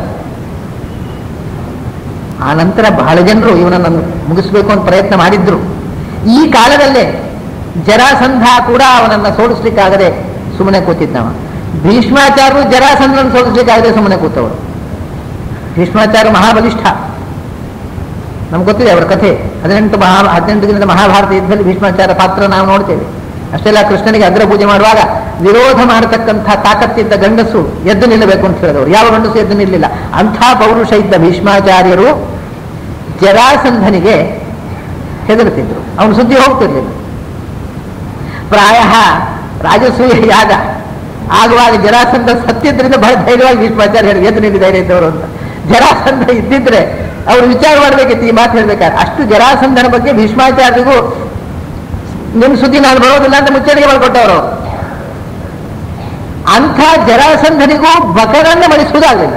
ಆ ನಂತರ ಬಹಳ ಜನರು ಇವನನ್ನು ಮುಗಿಸ್ಬೇಕು ಅಂತ ಪ್ರಯತ್ನ ಮಾಡಿದ್ರು ಈ ಕಾಲದಲ್ಲೇ ಜರಾಸಂಧ ಕೂಡ ಅವನನ್ನ ಸೋಲಿಸ್ಲಿಕ್ಕಾಗದೆ ಸುಮ್ಮನೆ ಕೂತಿದ್ದವ ಭೀಷ್ಮಾಚಾರ್ಯರು ಜರಾಸಂಧನ ಸೋಲಿಸ್ಲಿಕ್ಕಾಗದೆ ಸುಮ್ಮನೆ ಕೂತವರು ಭೀಷ್ಮಾಚಾರ್ಯ ಮಹಾಬಲಿಷ್ಠ ನಮ್ಗೆ ಗೊತ್ತಿದೆ ಅವರ ಕಥೆ ಹದಿನೆಂಟು ಮಹಾ ಹದಿನೆಂಟು ದಿನದ ಮಹಾಭಾರತ ಯುದ್ಧದಲ್ಲಿ ಭೀಷ್ಮಾಚಾರ್ಯ ಪಾತ್ರ ನಾವು ನೋಡ್ತೇವೆ ಅಷ್ಟೆಲ್ಲ ಕೃಷ್ಣನಿಗೆ ಅಗ್ರ ಪೂಜೆ ಮಾಡುವಾಗ ವಿರೋಧ ಮಾಡತಕ್ಕಂಥ ತಾಕತ್ತಿದ್ದ ಗಂಡಸು ಎದ್ದು ನಿಲ್ಲಬೇಕು ಅಂತ ಹೇಳಿದವರು ಯಾವ ಗಂಡಸು ಎದ್ದು ನಿಲ್ಲಿಲ್ಲ ಅಂಥ ಪೌರುಷ ಇದ್ದ ಭೀಷ್ಮಾಚಾರ್ಯರು ಜರಾಸಂಧನಿಗೆ ಹೆದರುತ್ತಿದ್ರು ಅವನು ಸುದ್ದಿ ಹೋಗ್ತಿರ್ಲಿಲ್ಲ ಪ್ರಾಯ ರಾಜಸೂಯ ಯಾಗ ಆಗುವಾಗ ಜರಾಸಂಧ ಸತ್ಯದ್ರಿಂದ ಬಹಳ ಧೈರ್ಯವಾಗಿ ಭೀಷ್ಮಾಚಾರ್ಯ ಎದ್ದು ನಿಲ್ಲಿ ಧೈರ್ಯ ಇದ್ದವರು ಅಂತ ಜರಾಸಂಧ ಇದ್ದಿದ್ರೆ ಅವರು ವಿಚಾರ ಮಾಡಬೇಕಿತ್ತು ಈ ಮಾತು ಹೇಳ್ಬೇಕಾದ್ರೆ ಅಷ್ಟು ಜರಾಸಂಧನ ಬಗ್ಗೆ ಭೀಷ್ಮಾಚಾರ್ಯರಿಗೂ ನಿಮ್ ಸುದ್ದಿ ನಾನು ಬರೋದಿಲ್ಲ ಅಂತ ಮುಚ್ಚಳಿಗೆ ಮಾಡಿಕೊಟ್ಟವರು ಅಂಥ ಜರಾಸಂಧನಿಗೂ ಬಕರನ್ನ ಮಣಿಸುವುದಾಗಲಿಲ್ಲ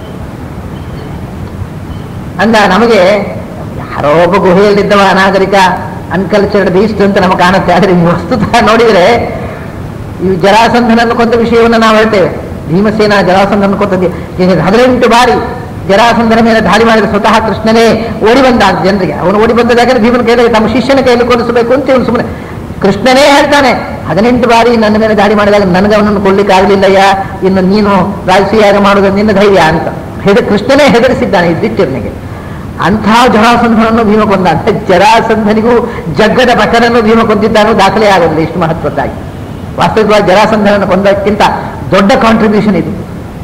ಅಂದ ನಮಗೆ ಯಾರೋ ಒಬ್ಬ ಗುಹೆಯಲ್ಲಿದ್ದವ ಅನಾಗರಿಕ ಅನ್ಕಲ್ಚರ್ಡ್ ಬೀಸ್ಟ್ ಅಂತ ನಮಗೆ ಕಾಣುತ್ತೆ ಆದ್ರೆ ಈ ವಸ್ತುತಃ ನೋಡಿದರೆ ಈ ಜರಾಸಂಧನನ್ನು ಕೊಂದ ವಿಷಯವನ್ನು ನಾವು ಹೇಳ್ತೇವೆ ಭೀಮಸೇನ ಜರಾಸಂಧನ ಕೊಂದದ್ದು ಈಗ ಹದಿನೆಂಟು ಬಾರಿ ಜರಾಸಂಧನ ಮೇಲೆ ದಾಳಿ ಮಾಡಿದ ಸ್ವತಃ ಕೃಷ್ಣನೇ ಓಡಿ ಬಂದ ಆ ಜನರಿಗೆ ಅವನು ಓಡಿ ಬಂದದಾಗಲೇ ಭೀಮನ ಕೈಯಲ್ಲಿ ತಮ್ಮ ಶಿಷ್ಯನ ಕೈಯಲ್ಲಿ ಕೊಡಿಸಬೇಕು ಅಂತ ಇವನು ಸುಮ್ಮನೆ ಕೃಷ್ಣನೇ ಹೇಳ್ತಾನೆ ಹದಿನೆಂಟು ಬಾರಿ ನನ್ನ ಮೇಲೆ ದಾಳಿ ಮಾಡಿದಾಗ ನನಗೆ ಅವನನ್ನು ಕೊಡ್ಲಿಕ್ಕೆ ಆಗಲಿಲ್ಲಯ್ಯ ಇನ್ನು ನೀನು ರಾಜಸೂಯಾಗ ಮಾಡುವುದು ನಿನ್ನ ಧೈರ್ಯ ಅಂತ ಹೆದ ಕೃಷ್ಣನೇ ಹೆದರಿಸಿದ್ದಾನೆ ಯುಧಿಷ್ಠಿರನಿಗೆ ಅಂಥ ಜರಾಸಂಧನನ್ನು ಭೀಮ ಕೊಂದ ಅಂತ ಜರಾಸಂಧನಿಗೂ ಜಗ್ಗದ ಬಕರನ್ನು ಭೀಮ ಕೊಂದಿದ್ದಾನು ದಾಖಲೆ ಆಗೋದಿಲ್ಲ ಇಷ್ಟು ಮಹತ್ವದ್ದಾಗಿ ವಾಸ್ತವಿಕವಾಗಿ ಜರಾಸಂಧನನ್ನು ಕೊಂದಕ್ಕಿಂತ ದೊಡ್ಡ ಕಾಂಟ್ರಿಬ್ಯೂಷನ್ ಇದು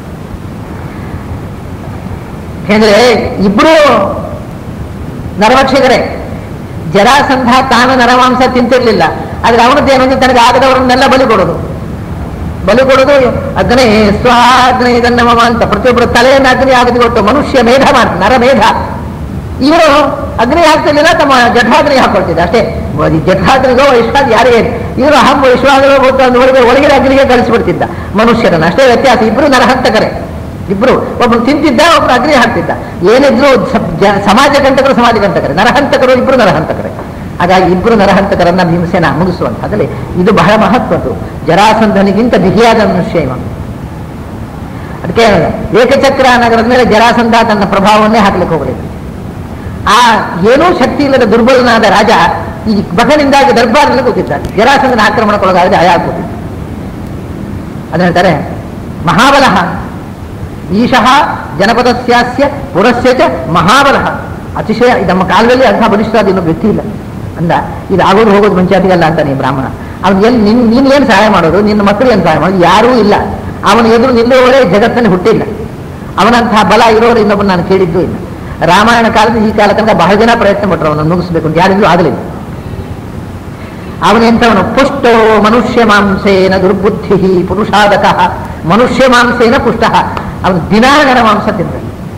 ಯಾಕೆಂದ್ರೆ ಇಬ್ರು ನರಭಕ್ಷಕರೇ ಜರಾಸಂಧ ತಾನು ನರಮಾಂಸ ತಿಂತಿರ್ಲಿಲ್ಲ ಆದ್ರೆ ಅವನದ್ದೇನು ಅಂದ್ರೆ ತನಗೆ ಆಗದವರನ್ನೆಲ್ಲ ಬಲಿ ಕೊಡೋದು ಬಲಿ ಕೊಡೋದು ಅಗ್ನಿ ಸ್ವಾಗ್ನಿ ಇದನ್ನ ಮಮ ಅಂತ ಪ್ರತಿಯೊಬ್ಬರು ತಲೆಯನ್ನು ಅಗ್ನಿ ಆಗದಿ ಕೊಟ್ಟು ಮನುಷ್ಯ ಮೇಧ ಮಾಡ್ತಾರೆ ನರಮೇಧ ಇವರು ಅಗ್ನಿ ಹಾಕ್ತಿರ್ಲಿಲ್ಲ ತಮ್ಮ ಜಠಾಗ್ನಿ ಹಾಕೊಳ್ತಿದ್ದ ಅಷ್ಟೇ ಈ ಜಠಾಗ್ನಿಗೋ ವೈಶ್ವಾದ ಯಾರೇ ಇವರು ಅಹಂ ವೈಶ್ವಾದೋ ಗೊತ್ತು ಅಂದ ಒಳಗೆ ಒಳಗಿನ ಅಗ್ನಿಗೆ ಕಳಿಸಿಬಿಡ್ತಿದ್ದ ಮನುಷ್ಯರನ್ನು ಅಷ್ಟೇ ವ್ಯತ್ಯಾಸ ಇಬ್ರು ನರಹಂತಕರೇ ಇಬ್ರು ಒಬ್ಬನು ತಿಂತಿದ್ದ ಒಬ್ಬನು ಅಗ್ನಿ ಹಾಕ್ತಿದ್ದ ಏನಿದ್ರು ಸ- ಜ- ಸಮಾಜ ಕಂಟಕರು ಸಮಾಜ ಕಂಟಕರೇ ನರಹಂತಕರು ಇಬ್ರು ನರಹಂತಕರೇ ಹಾಗಾಗಿ ಇಬ್ರು ನರಹಂತಕರನ್ನ ಭೀಮಸೇನ ಮುಗಿಸುವಂಥದ್ದಲ್ಲಿ ಇದು ಬಹಳ ಮಹತ್ವದ್ದು ಜರಾಸಂಧನಿಗಿಂತ ಬಿಗಿಯಾದ ಮನುಷ್ಯ ಇವ ಅದಕ್ಕೆ ಏಕಚಕ್ರ ನಗರದ ಮೇಲೆ ಜರಾಸಂಧ ತನ್ನ ಪ್ರಭಾವವನ್ನೇ ಹಾಕ್ಲಿಕ್ಕೆ ಹೋಗಲಿಲ್ಲ ಆ ಏನೂ ಶಕ್ತಿ ಇಲ್ಲದ ದುರ್ಬಲನಾದ ರಾಜ ಈ ಬಕನಿಂದಾಗಿ ದರ್ಬಾರಲ್ಲಿ ಕೂತಿದ್ದಾನೆ ಜರಾಸಂಧನ ಆಕ್ರಮಣಕ್ಕೊಳಗಾಗದೆ ಹಯ ಕೂತಿದ್ದ ಅದನ್ನ ಹೇಳ್ತಾರೆ ಮಹಾಬಲಃ ಈಶಃ ಜನಪದಸ್ಯಾಸ್ಯ ಪುರಸ್ಯ ಚ ಮಹಾಬಲಃ ಅತಿಶಯ ಇದು ನಮ್ಮ ಕಾಲದಲ್ಲಿ ಅಂಥ ಬಲಿಷ್ಠವಾದ ಇನ್ನೂ ವ್ಯಕ್ತಿ ಇಲ್ಲ ಅಂದ ಇದು ಆಗೋದು ಹೋಗೋದು ಪಂಚಾಯತಿಗಲ್ಲ ಅಂತ ನೀ ಬ್ರಾಹ್ಮಣ ಅವನು ಎಲ್ಲಿ ನಿನ್ ನೀನು ಏನು ಸಹಾಯ ಮಾಡೋದು ನಿನ್ನ ಮಕ್ಕಳು ಏನು ಸಹಾಯ ಮಾಡೋದು ಯಾರೂ ಇಲ್ಲ ಅವನ ಎದುರು ನಿಲ್ಲುವವರೇ ಜಗತ್ತಲ್ಲಿ ಹುಟ್ಟಿಲ್ಲ ಅವನಂತಹ ಬಲ ಇರೋರು ಇನ್ನೊಬ್ಬರು ನಾನು ಕೇಳಿದ್ದು ಇಲ್ಲ ರಾಮಾಯಣ ಕಾಲದ ಈ ಕಾಲ ತನಕ ಬಹಳ ಜನ ಪ್ರಯತ್ನ ಪಟ್ಟರು ಅವನನ್ನು ಮುಗಿಸ್ಬೇಕು ಅಂತ ಯಾರಿಗೂ ಆಗಲಿಲ್ಲ ಅವನೆಂಥವನು ಪುಷ್ಟೋ ಮನುಷ್ಯ ಮಾಂಸೇನ ದುರ್ಬುದ್ಧಿ ಪುರುಷಾದಕ ಮನುಷ್ಯ ಮಾಂಸೇನ ಪುಷ್ಟ ಅವನು ದಿನಾಗರ ಮಾಂಸ ತಿಂದ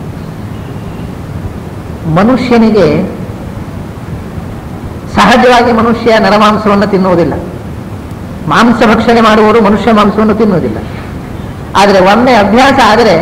ಮನುಷ್ಯನಿಗೆ ಸಹಜವಾಗಿ ಮನುಷ್ಯ ನರಮಾಂಸವನ್ನು ತಿನ್ನುವುದಿಲ್ಲ ಮಾಂಸ ಭಕ್ಷಣೆ ಮಾಡುವವರು ಮನುಷ್ಯ ಮಾಂಸವನ್ನು ತಿನ್ನುವುದಿಲ್ಲ ಆದರೆ ಒಮ್ಮೆ ಅಭ್ಯಾಸ ಆದರೆ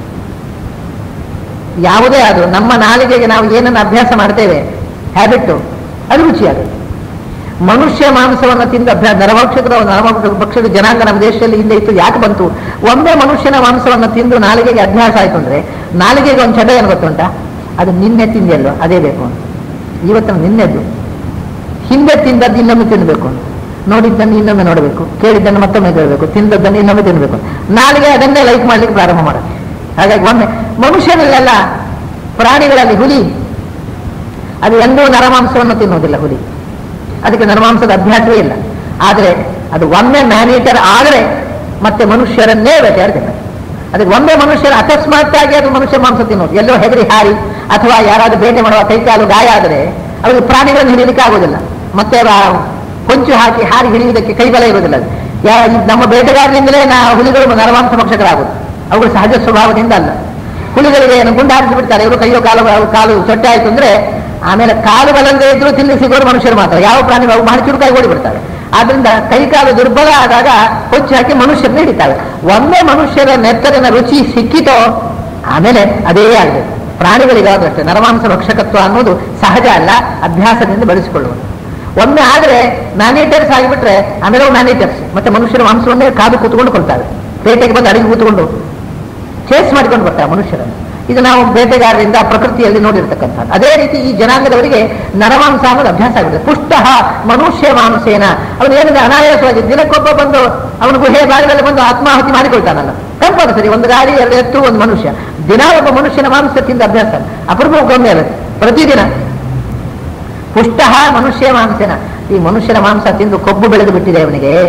ಯಾವುದೇ ಅದು ನಮ್ಮ ನಾಲಿಗೆಗೆ ನಾವು ಏನನ್ನು ಅಭ್ಯಾಸ ಮಾಡ್ತೇವೆ ಹ್ಯಾಬಿಟ್ಟು ಅದು ರುಚಿಯಾಗುತ್ತೆ ಮನುಷ್ಯ ಮಾಂಸವನ್ನು ತಿಂದ ಅಭ್ಯಾಸ ನರಭಕ್ಷಕರ ನರಭಕ್ಷಕ ಭಕ್ಷಕ ಜನಾಂಗ ನಮ್ಮ ದೇಶದಲ್ಲಿ ಹಿಂದೆ ಇತ್ತು ಯಾಕೆ ಬಂತು ಒಮ್ಮೆ ಮನುಷ್ಯನ ಮಾಂಸವನ್ನು ತಿಂದು ನಾಲಿಗೆಗೆ ಅಭ್ಯಾಸ ಆಯ್ತು ಅಂದ್ರೆ ನಾಲಿಗೆಗೆ ಒಂದು ಚಟ ಏನು ಗೊತ್ತುಂಟಾ ಅದು ನಿನ್ನೆ ತಿಂದೆಲ್ಲೋ ಅದೇ ಬೇಕು ಅಂತ ಇವತ್ತು ನಿನ್ನೆದ್ದು ಹಿಂದೆ ತಿಂದದ್ದು ಇನ್ನೊಮ್ಮೆ ತಿನ್ನಬೇಕು ಅಂತ ನೋಡಿದ್ದನ್ನು ಇನ್ನೊಮ್ಮೆ ನೋಡಬೇಕು ಕೇಳಿದ್ದನ್ನು ಮತ್ತೊಮ್ಮೆ ಕೇಳಬೇಕು ತಿಂದದ್ದನ್ನು ಇನ್ನೊಮ್ಮೆ ತಿನ್ನಬೇಕು ನಾಲಿಗೆ ಅದನ್ನೇ ಲೈಕ್ ಮಾಡ್ಲಿಕ್ಕೆ ಪ್ರಾರಂಭ ಮಾಡುತ್ತೆ ಹಾಗಾಗಿ ಒಮ್ಮೆ ಮನುಷ್ಯನಲ್ಲೆಲ್ಲ ಪ್ರಾಣಿಗಳಲ್ಲಿ ಹುಲಿ ಅದು ಎಂದೂ ನರಮಾಂಸವನ್ನು ತಿನ್ನುವುದಿಲ್ಲ ಹುಲಿ ಅದಕ್ಕೆ ನರಮಾಂಸದ ಅಭ್ಯಾಸವೇ ಇಲ್ಲ ಆದರೆ ಅದು ಒಮ್ಮೆ ಮ್ಯಾನೇಜರ್ ಆದರೆ ಮತ್ತೆ ಮನುಷ್ಯರನ್ನೇ ಬೇಟೆಯಾಡ್ತೇನೆ ಅದಕ್ಕೆ ಒಮ್ಮೆ ಮನುಷ್ಯರ ಅಕಸ್ಮಾತ್ ಆಗಿ ಅದು ಮನುಷ್ಯ ಮಾಂಸ ತಿನ್ನೋದು ಎಲ್ಲೋ ಹೆದರಿ ಹಾರಿ ಅಥವಾ ಯಾರಾದ್ರೂ ಬೇಟೆ ಮಾಡುವ ಕೈಕಾಲು ಗಾಯ ಆದರೆ ಅವರಿಗೆ ಪ್ರಾಣಿಗಳನ್ನು ಹಿಡಿಯಲಿಕ್ಕೆ ಆಗೋದಿಲ್ಲ ಮತ್ತೆ ಆ ಹೊಂಚು ಹಾಕಿ ಹಾರಿ ಹಿಡಿಯುವುದಕ್ಕೆ ಕೈಬಲ ಇರುವುದಿಲ್ಲ ಅದು. ಯಾ- ಈ ನಮ್ಮ ಬೇಟೆಗಾರರಿಂದಲೇ ನಾ ಹುಲಿಗಳು ನರಮಾಂಸ ಭಕ್ಷಕರಾಗುವುದು ಅವುಗಳು ಸಹಜ ಸ್ವಭಾವದಿಂದ ಅಲ್ಲ ಹುಲಿಗಳಿಗೆ ಏನು ಗುಂಡು ಹಾರಿಸಿ ಬಿಡ್ತಾರೆ ಇವರು ಕೈಯೋ ಕಾಲು ಅವ್ರ ಕಾಲು ಚೊಟ್ಟೆ ಆಯ್ತು ಅಂದ್ರೆ ಆಮೇಲೆ ಕಾಲು ಬಲಂದೆ ಇದ್ರು ತಿಲ್ಲಿ ಸಿಗೋರು ಮನುಷ್ಯರು ಮಾತ್ರ ಯಾವ ಪ್ರಾಣಿ ಅವು ಮಾಡಿ ಚುರುಕಾಗಿ ಓಡಿ ಬಿಡ್ತಾರೆ ಆದ್ರಿಂದ ಕೈ ಕಾಲು ದುರ್ಬಲ ಆದಾಗ ಹೊಚ್ಚು ಹಾಕಿ ಮನುಷ್ಯರನ್ನ ಹಿಡಿತಾವೆ ಒಮ್ಮೆ ಮನುಷ್ಯರ ನೆತ್ತರಿನ ರುಚಿ ಸಿಕ್ಕಿತೋ ಆಮೇಲೆ ಅದೇ ಆಗಬೇಕು ಪ್ರಾಣಿಗಳಿಗಾದ್ರೂ ಅಷ್ಟೇ ನರಮಾಂಸ ಭಕ್ಷಕತ್ವ ಅನ್ನೋದು ಸಹಜ ಅಲ್ಲ ಅಭ್ಯಾಸದಿಂದ ಬೆಳೆಸಿಕೊಳ್ಳುವುದು ಒಮ್ಮೆ ಆದರೆ ಮ್ಯಾನೇಟರ್ಸ್ ಆಗಿಬಿಟ್ರೆ ಆಮೇಲೆ ಅವು ಮ್ಯಾನೇಟರ್ಸ್ ಮತ್ತೆ ಮನುಷ್ಯರ ಮಾಂಸವನ್ನೇ ಕಾದು ಕೂತ್ಕೊಂಡು ಕೊಳ್ತಾವೆ ಪೇಟೆಗೆ ಬಂದು ಅಡಿಗೆ ಕೂತ್ಕೊಂಡು ಚೇಸ್ ಮಾಡಿಕೊಂಡು ಬರ್ತಾರೆ ಮನುಷ್ಯರನ್ನು ಇದು ನಾವು ಬೇಟೆಗಾರರಿಂದ ಪ್ರಕೃತಿಯಲ್ಲಿ ನೋಡಿರ್ತಕ್ಕಂಥದ್ದು ಅದೇ ರೀತಿ ಈ ಜನಾಂಗದವರಿಗೆ ನರಮಾಂಸ ಅನ್ನೋದು ಅಭ್ಯಾಸ ಆಗಿದೆ ಪುಷ್ಟ ಮನುಷ್ಯ ಮಾಂಸೇನ ಅವನು ಏನಿದೆ ಅನಾಯಾಸವಾಗಿ ದಿನಕ್ಕೊಬ್ಬ ಬಂದು ಅವನು ಗುಹೆ ಬಾಗಿಲಲ್ಲಿ ಬಂದು ಆತ್ಮಾಹುತಿ ಮಾಡಿಕೊಳ್ತಾನಲ್ಲ ಕಂಪಲ್ಸರಿ ಒಂದು ಗಾಡಿ ಎರಡು ಎತ್ತು ಒಂದು ಮನುಷ್ಯ ದಿನ ಒಬ್ಬ ಮನುಷ್ಯನ ಮಾಂಸ ತಿಂದ ಅಭ್ಯಾಸ ಅಪರೂಪಕ್ಕೊಮ್ಮೆ ಅಲ್ಲ ಪ್ರತಿದಿನ ಪುಷ್ಟ ಮನುಷ್ಯ ಮಾಂಸನ ಈ ಮನುಷ್ಯನ ಮಾಂಸ ತಿಂದು ಕೊಬ್ಬು ಬೆಳೆದು ಬಿಟ್ಟಿದೆ ಅವನಿಗೆ